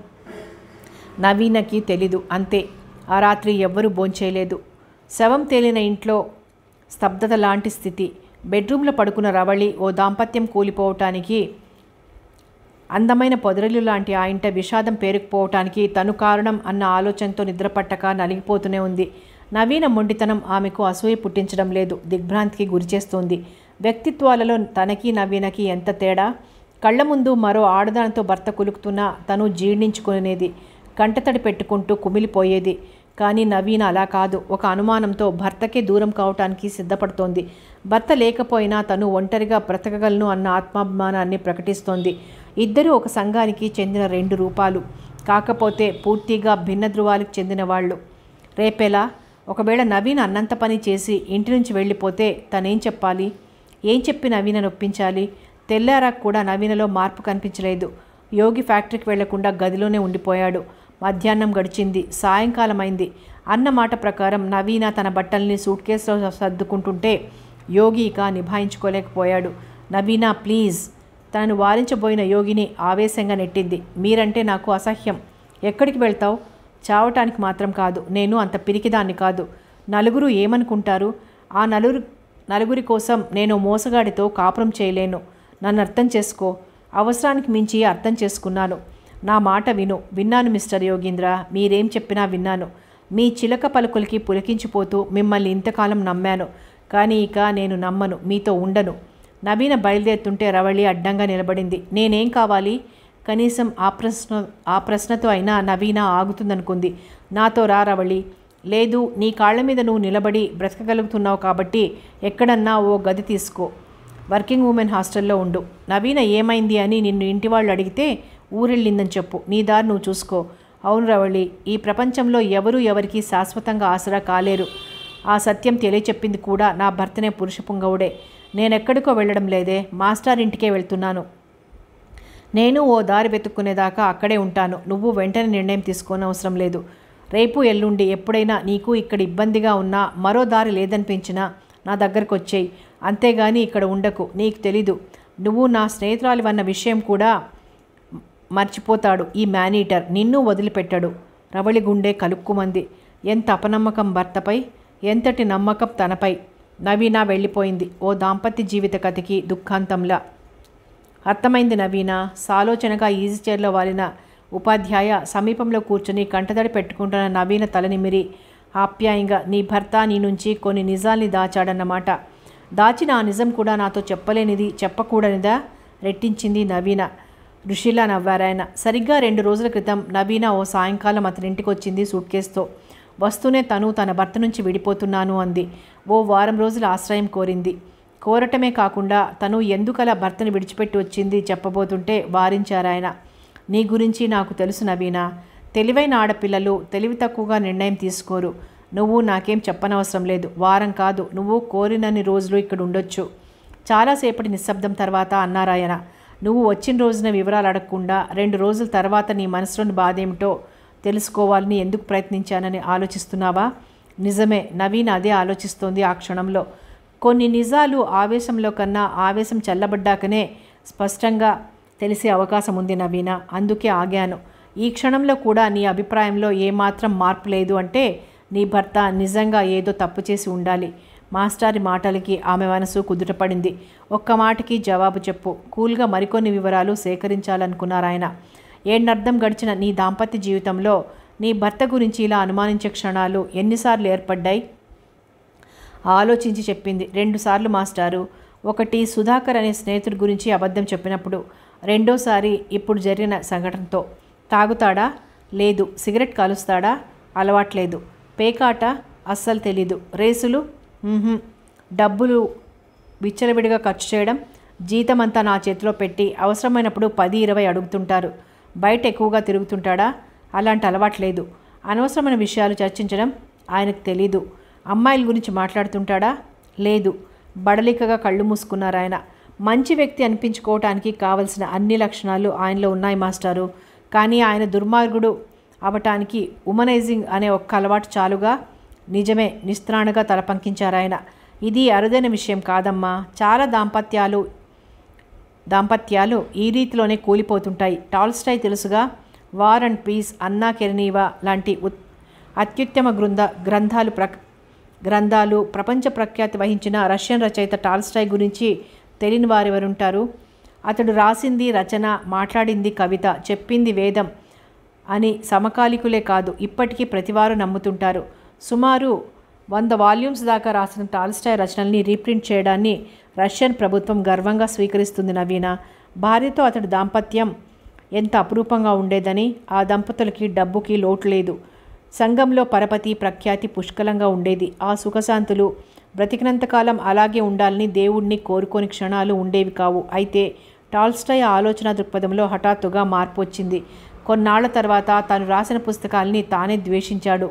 నవీనకి తెలీదు అంతే ఆ రాత్రి ఎవ్వరూ భోంచేయలేదు శవం తేలిన ఇంట్లో స్తబ్దత లాంటి స్థితి బెడ్రూమ్లో పడుకున్న రవళి ఓ దాంపత్యం కూలిపోవటానికి అందమైన పొదరిల్లు లాంటి ఆ ఇంట విషాదం పేరుకుపోవటానికి తను కారణం అన్న ఆలోచనతో నిద్రపట్టక నలిగిపోతూనే ఉంది నవీన మొండితనం ఆమెకు అసూయ పుట్టించడం లేదు దిగ్భ్రాంతికి గురిచేస్తోంది వ్యక్తిత్వాలలో తనకి నవీనకి ఎంత తేడా కళ్ళ ముందు మరో ఆడదానితో భర్త కులుకుతున్నా తను జీర్ణించుకునేది కంటతడి పెట్టుకుంటూ కుమిలిపోయేది కానీ నవీన అలా కాదు ఒక అనుమానంతో భర్తకే దూరం కావటానికి సిద్ధపడుతోంది భర్త లేకపోయినా తను ఒంటరిగా బ్రతకగలను అన్న ఆత్మాభిమానాన్ని ప్రకటిస్తోంది ఇద్దరూ ఒక సంఘానికి చెందిన రెండు రూపాలు కాకపోతే పూర్తిగా భిన్న ధృవాలకు చెందిన వాళ్ళు రేపెలా ఒకవేళ నవీన్ అన్నంత పని చేసి ఇంటి నుంచి వెళ్ళిపోతే తనేం చెప్పాలి ఏం చెప్పి నవీన నొప్పించాలి తెల్లారా కూడా నవీనలో మార్పు కనిపించలేదు యోగి ఫ్యాక్టరీకి వెళ్లకుండా గదిలోనే ఉండిపోయాడు మధ్యాహ్నం గడిచింది సాయంకాలం అయింది అన్న మాట ప్రకారం నవీన తన బట్టల్ని సూట్ కేసులో సర్దుకుంటుంటే యోగి ఇక నిభాయించుకోలేకపోయాడు నవీన ప్లీజ్ తనను వారించబోయిన యోగిని ఆవేశంగా నెట్టింది మీరంటే నాకు అసహ్యం ఎక్కడికి వెళ్తావు చావటానికి మాత్రం కాదు నేను అంత పిరికిదాన్ని కాదు నలుగురు ఏమనుకుంటారు ఆ నలుగురు నలుగురి కోసం నేను మోసగాడితో కాపురం చేయలేను నన్ను అర్థం చేసుకో అవసరానికి మించి అర్థం చేసుకున్నాను నా మాట విను విన్నాను మిస్టర్ యోగీంద్ర మీరేం చెప్పినా విన్నాను మీ చిలక పలుకులకి పులకించిపోతూ మిమ్మల్ని ఇంతకాలం నమ్మాను కానీ ఇక నేను నమ్మను మీతో ఉండను నవీన బయలుదేరుతుంటే రవళి అడ్డంగా నిలబడింది నేనేం కావాలి కనీసం ఆ ప్రశ్న ఆ ప్రశ్నతో అయినా నవీన ఆగుతుందనుకుంది నాతో రా రవళి లేదు నీ కాళ్ళ మీద నువ్వు నిలబడి బ్రతకగలుగుతున్నావు కాబట్టి ఎక్కడన్నా ఓ గది తీసుకో వర్కింగ్ ఉమెన్ హాస్టల్లో ఉండు నవీన ఏమైంది అని నిన్ను ఇంటి వాళ్ళు అడిగితే ఊరెళ్ళిందని చెప్పు నీ దారి నువ్వు చూసుకో అవును రవళి ఈ ప్రపంచంలో ఎవరు ఎవరికి శాశ్వతంగా ఆసరా కాలేరు ఆ సత్యం తెలియచెప్పింది కూడా నా భర్తనే పురుష పుంగవుడే నేనెక్కడికో వెళ్ళడం లేదే మాస్టర్ ఇంటికే వెళ్తున్నాను నేను ఓ దారి వెతుక్కునేదాకా అక్కడే ఉంటాను నువ్వు వెంటనే నిర్ణయం తీసుకోని అవసరం లేదు రేపు ఎల్లుండి ఎప్పుడైనా నీకు ఇక్కడ ఇబ్బందిగా ఉన్నా మరో దారి లేదనిపించినా నా దగ్గరకు వచ్చేయి అంతేగాని ఇక్కడ ఉండకు నీకు తెలీదు నువ్వు నా స్నేహితురాలివన్న విషయం కూడా మర్చిపోతాడు ఈ మేనీటర్ నిన్ను వదిలిపెట్టాడు రవళి గుండె కలుక్కుమంది ఎంత అపనమ్మకం భర్తపై ఎంతటి నమ్మకం తనపై నవీన వెళ్ళిపోయింది ఓ దాంపత్య జీవిత కథకి దుఃఖాంతంలా అర్థమైంది నవీన సాలోచనగా ఈజీ చైర్లో వాలిన ఉపాధ్యాయ సమీపంలో కూర్చుని కంటతడి పెట్టుకుంటున్న నవీన తలనిమిరి ఆప్యాయంగా నీ భర్త నీ నుంచి కొన్ని నిజాల్ని దాచాడన్నమాట దాచిన ఆ నిజం కూడా నాతో చెప్పలేనిది చెప్పకూడనిదా రెట్టించింది నవీన ఋషిలా నవ్వారాయన సరిగ్గా రెండు రోజుల క్రితం నవీన ఓ సాయంకాలం అతని ఇంటికి వచ్చింది సూట్ కేసుతో వస్తూనే తను తన భర్త నుంచి విడిపోతున్నాను అంది ఓ వారం రోజుల ఆశ్రయం కోరింది కోరటమే కాకుండా తను ఎందుకలా భర్తను విడిచిపెట్టి వచ్చింది చెప్పబోతుంటే వారించారాయన నీ గురించి నాకు తెలుసు నవీన తెలివైన ఆడపిల్లలు తెలివి తక్కువగా నిర్ణయం తీసుకోరు నువ్వు నాకేం చెప్పనవసరం లేదు వారం కాదు నువ్వు కోరినన్ని రోజులు ఇక్కడ ఉండొచ్చు చాలాసేపటి నిశ్శబ్దం తర్వాత అన్నారాయన నువ్వు వచ్చిన రోజున వివరాలు అడగకుండా రెండు రోజుల తర్వాత నీ మనసులోని బాధ ఏమిటో తెలుసుకోవాలని ఎందుకు ప్రయత్నించానని ఆలోచిస్తున్నావా నిజమే నవీన్ అదే ఆలోచిస్తోంది ఆ క్షణంలో కొన్ని నిజాలు ఆవేశంలో కన్నా ఆవేశం చల్లబడ్డాకనే స్పష్టంగా తెలిసే అవకాశం ఉంది నవీన అందుకే ఆగాను ఈ క్షణంలో కూడా నీ అభిప్రాయంలో ఏమాత్రం మార్పు లేదు అంటే నీ భర్త నిజంగా ఏదో తప్పు చేసి ఉండాలి మాస్టారి మాటలకి ఆమె మనసు కుదుటపడింది ఒక్క మాటకి జవాబు చెప్పు కూల్గా మరికొన్ని వివరాలు సేకరించాలనుకున్నారాయన ఏడనర్థం గడిచిన నీ దాంపత్య జీవితంలో నీ భర్త గురించి ఇలా అనుమానించే క్షణాలు ఎన్నిసార్లు ఏర్పడ్డాయి ఆలోచించి చెప్పింది రెండుసార్లు మాస్టారు ఒకటి సుధాకర్ అనే స్నేహితుడి గురించి అబద్ధం చెప్పినప్పుడు రెండోసారి ఇప్పుడు జరిగిన సంఘటనతో తాగుతాడా లేదు సిగరెట్ కాలుస్తాడా అలవాట్లేదు పేకాట అస్సలు తెలీదు రేసులు మ్హూ. డబ్బులు విచ్చలవిడిగా ఖర్చు చేయడం జీతం అంతా నా చేతిలో పెట్టి అవసరమైనప్పుడు పది ఇరవై అడుగుతుంటారు బయట ఎక్కువగా తిరుగుతుంటాడా అలాంటి అలవాట్లేదు అనవసరమైన విషయాలు చర్చించడం ఆయనకు తెలీదు అమ్మాయిల గురించి మాట్లాడుతుంటాడా లేదు బడలికగా కళ్ళు మూసుకున్నారు ఆయన మంచి వ్యక్తి అనిపించుకోవటానికి కావలసిన అన్ని లక్షణాలు ఆయనలో ఉన్నాయి మాస్టారు కానీ ఆయన దుర్మార్గుడు అవటానికి ఉమనైజింగ్ అనే ఒక్క అలవాటు చాలుగా నిజమే నిస్త్రాణగా తలపంకించారు ఆయన ఇది అరుదైన విషయం కాదమ్మా చాలా దాంపత్యాలు దాంపత్యాలు ఈ రీతిలోనే కూలిపోతుంటాయి టాల్స్టాయ్ తెలుసుగా war and peace Anna Karenina లాంటి ఉత్ అత్యుత్తమ గ్రంథ గ్రంథాలు ప్ర గ్రంథాలు ప్రపంచ ప్రఖ్యాతి వహించిన రష్యన్ రచయిత టాల్స్టాయ్ గురించి తెలియని వారెవరుంటారు అతడు రాసింది రచన మాట్లాడింది కవిత చెప్పింది వేదం అని సమకాలికులే కాదు ఇప్పటికీ ప్రతివారు నమ్ముతుంటారు సుమారు వంద వాల్యూమ్స్ దాకా రాసిన టాల్స్టాయ్ రచనల్ని రీప్రింట్ చేయడాన్ని రష్యన్ ప్రభుత్వం గర్వంగా స్వీకరిస్తుంది నవీన భార్యతో అతడి దాంపత్యం ఎంత అపురూపంగా ఉండేదని ఆ దంపతులకి డబ్బుకి లోటు లేదు సంఘంలో పరపతి ప్రఖ్యాతి పుష్కలంగా ఉండేది ఆ సుఖశాంతులు బ్రతికినంతకాలం అలాగే ఉండాలని దేవుణ్ణి కోరుకోని క్షణాలు ఉండేవి కావు అయితే టాల్స్టాయ్ ఆలోచన దృక్పథంలో హఠాత్తుగా మార్పు వచ్చింది కొన్నాళ్ల తర్వాత తాను రాసిన పుస్తకాల్ని తానే ద్వేషించాడు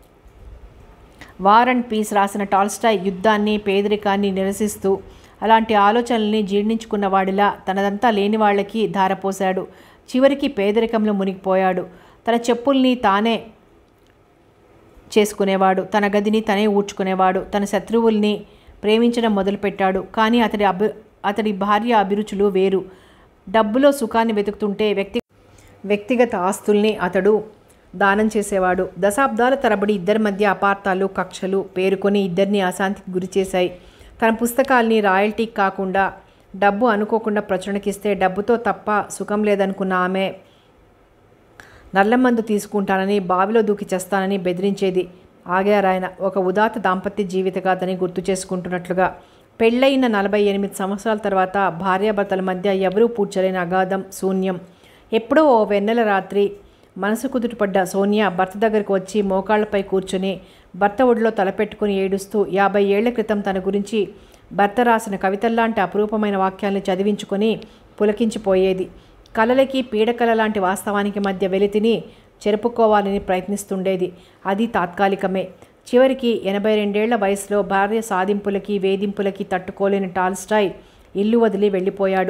వార్ అండ్ పీస్ రాసిన టాల్స్టాయ్ యుద్ధాన్ని పేదరికాన్ని నిరసిస్తూ అలాంటి ఆలోచనల్ని జీర్ణించుకున్న వాడిలా తనదంతా లేని వాళ్ళకి ధారపోశాడు చివరికి పేదరికంలో మునిగిపోయాడు తన చెప్పుల్ని తానే చేసుకునేవాడు తన గదిని తనే ఊడ్చుకునేవాడు తన శత్రువుల్ని ప్రేమించడం మొదలుపెట్టాడు కానీ అతడి అభి అతడి భార్య అభిరుచులు వేరు డబ్బులో సుఖాన్ని వెతుకుతుంటే వ్యక్తి వ్యక్తిగత ఆస్తుల్ని అతడు దానం చేసేవాడు దశాబ్దాల తరబడి ఇద్దరి మధ్య అపార్థాలు కక్షలు పేరుకొని ఇద్దరిని అశాంతికి గురిచేశాయి తన పుస్తకాల్ని రాయల్టీకి కాకుండా డబ్బు అనుకోకుండా ప్రచురణకిస్తే డబ్బుతో తప్ప సుఖం లేదనుకున్న ఆమె నల్లమందు తీసుకుంటానని బావిలో దూకి చేస్తానని బెదిరించేది ఆగారాయన ఒక ఉదాత దాంపత్య జీవిత గాథని గుర్తు చేసుకుంటున్నట్లుగా పెళ్ళయిన నలభై ఎనిమిది సంవత్సరాల తర్వాత భార్యాభర్తల మధ్య ఎవరూ పూడ్చలేని అగాధం శూన్యం ఎప్పుడో ఓ వెన్నెల రాత్రి మనసు కుదుటపడ్డ సోనియా భర్త దగ్గరకు వచ్చి మోకాళ్లపై కూర్చుని భర్త ఒడిలో తలపెట్టుకుని ఏడుస్తూ యాభై ఏళ్ల క్రితం తన గురించి భర్త రాసిన కవితల్లాంటి అపురూపమైన వాక్యాల్ని చదివించుకొని పులకించిపోయేది కలలకి పీడకల లాంటి వాస్తవానికి మధ్య వెలితిని చెరుపుకోవాలని ప్రయత్నిస్తుండేది అది తాత్కాలికమే చివరికి ఎనభై రెండేళ్ల వయసులో భార్య సాధింపులకి వేధింపులకి తట్టుకోలేని టాల్స్టాయ్ ఇల్లు వదిలి వెళ్ళిపోయాడు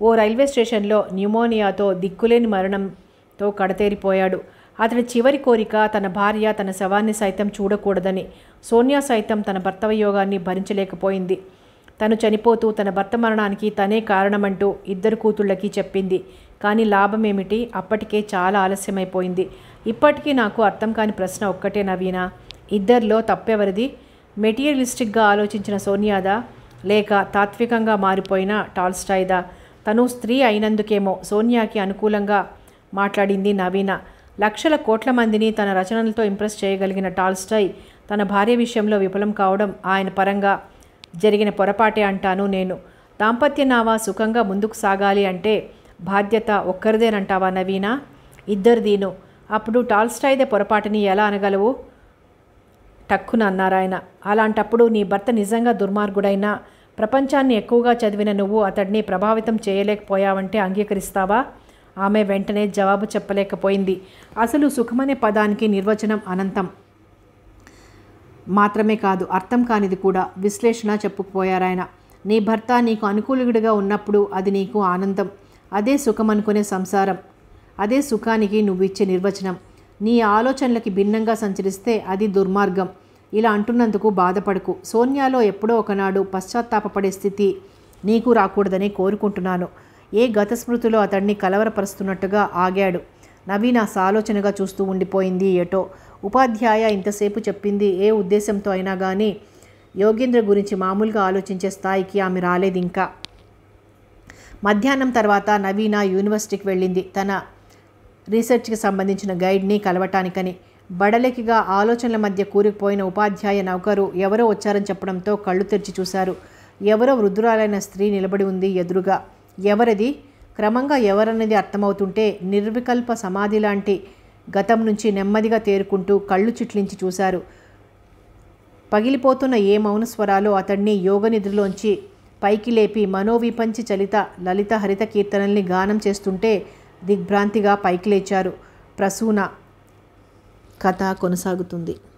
ఓ రైల్వే స్టేషన్లో న్యూమోనియాతో దిక్కులేని మరణంతో కడతేరిపోయాడు అతడి చివరి కోరిక తన భార్య తన శవాన్ని సైతం చూడకూడదని సోనియా సైతం తన భర్త వియోగాన్ని భరించలేకపోయింది తను చనిపోతూ తన భర్త మరణానికి తనే కారణమంటూ ఇద్దరు కూతుళ్ళకి చెప్పింది కానీ లాభమేమిటి అప్పటికే చాలా ఆలస్యమైపోయింది ఇప్పటికీ నాకు అర్థం కాని ప్రశ్న ఒక్కటే నవీనా ఇద్దరిలో తప్పెవరిది మెటీరియలిస్టిక్గా ఆలోచించిన సోనియాదా లేక తాత్వికంగా మారిపోయిన టాల్స్టాయిదా తను స్త్రీ అయినందుకేమో సోనియాకి అనుకూలంగా మాట్లాడింది నవీన లక్షల కోట్ల మందిని తన రచనలతో ఇంప్రెస్ చేయగలిగిన టాల్స్టాయ్ తన భార్య విషయంలో విఫలం కావడం ఆయన పరంగా జరిగిన పొరపాటే అంటాను నేను దాంపత్య నావా సుఖంగా ముందుకు సాగాలి అంటే బాధ్యత ఒక్కరిదేనంటావా నవీన ఇద్దరిదీను అప్పుడు టాల్స్టాయ్దే పొరపాటుని ఎలా అనగలవు టక్కున అన్నారాయన అలాంటప్పుడు నీ భర్త నిజంగా దుర్మార్గుడైనా ప్రపంచాన్ని ఎక్కువగా చదివిన నువ్వు అతడిని ప్రభావితం చేయలేకపోయావంటే అంగీకరిస్తావా ఆమె వెంటనే జవాబు చెప్పలేకపోయింది అసలు సుఖమనే పదానికి నిర్వచనం అనంతం మాత్రమే కాదు అర్థం కానిది కూడా విశ్లేషణ చెప్పుకుపోయారాయన నీ భర్త నీకు అనుకూలుడిగా ఉన్నప్పుడు అది నీకు ఆనందం అదే సుఖం అనుకునే సంసారం అదే సుఖానికి నువ్వు ఇచ్చే నిర్వచనం నీ ఆలోచనలకి భిన్నంగా సంచరిస్తే అది దుర్మార్గం ఇలా అంటున్నందుకు బాధపడకు సోనియాలో ఎప్పుడో ఒకనాడు పశ్చాత్తాపపడే స్థితి నీకు రాకూడదని కోరుకుంటున్నాను ఏ గత స్మృతిలో అతన్ని కలవరపరుస్తున్నట్టుగా ఆగాడు నవీన సాలోచనగా చూస్తూ ఉండిపోయింది ఏటో ఉపాధ్యాయ ఇంతసేపు చెప్పింది ఏ ఉద్దేశంతో అయినా కానీ యోగేంద్ర గురించి మామూలుగా ఆలోచించే స్థాయికి ఆమె రాలేదు ఇంకా మధ్యాహ్నం తర్వాత నవీన యూనివర్సిటీకి వెళ్ళింది తన రీసెర్చ్కి సంబంధించిన గైడ్ని కలవటానికని బడలికిగా ఆలోచనల మధ్య కూరుకుపోయిన ఉపాధ్యాయ నౌకరు ఎవరో వచ్చారని చెప్పడంతో కళ్ళు తెరిచి చూశారు ఎవరో వృద్ధురాలైన స్త్రీ నిలబడి ఉంది ఎదురుగా ఎవరది క్రమంగా ఎవరన్నది అర్థమవుతుంటే నిర్వికల్ప సమాధి లాంటి గతం నుంచి నెమ్మదిగా తేరుకుంటూ కళ్ళు చిట్లించి చూశారు పగిలిపోతున్న ఏ మౌన స్వరాలో అతన్ని యోగనిద్రలోంచి పైకి లేపి మనోవిపంచి చలిత లలిత హరిత కీర్తనల్ని గానం చేస్తుంటే దిగ్భ్రాంతిగా పైకి లేచారు ప్రసూన కథ కొనసాగుతుంది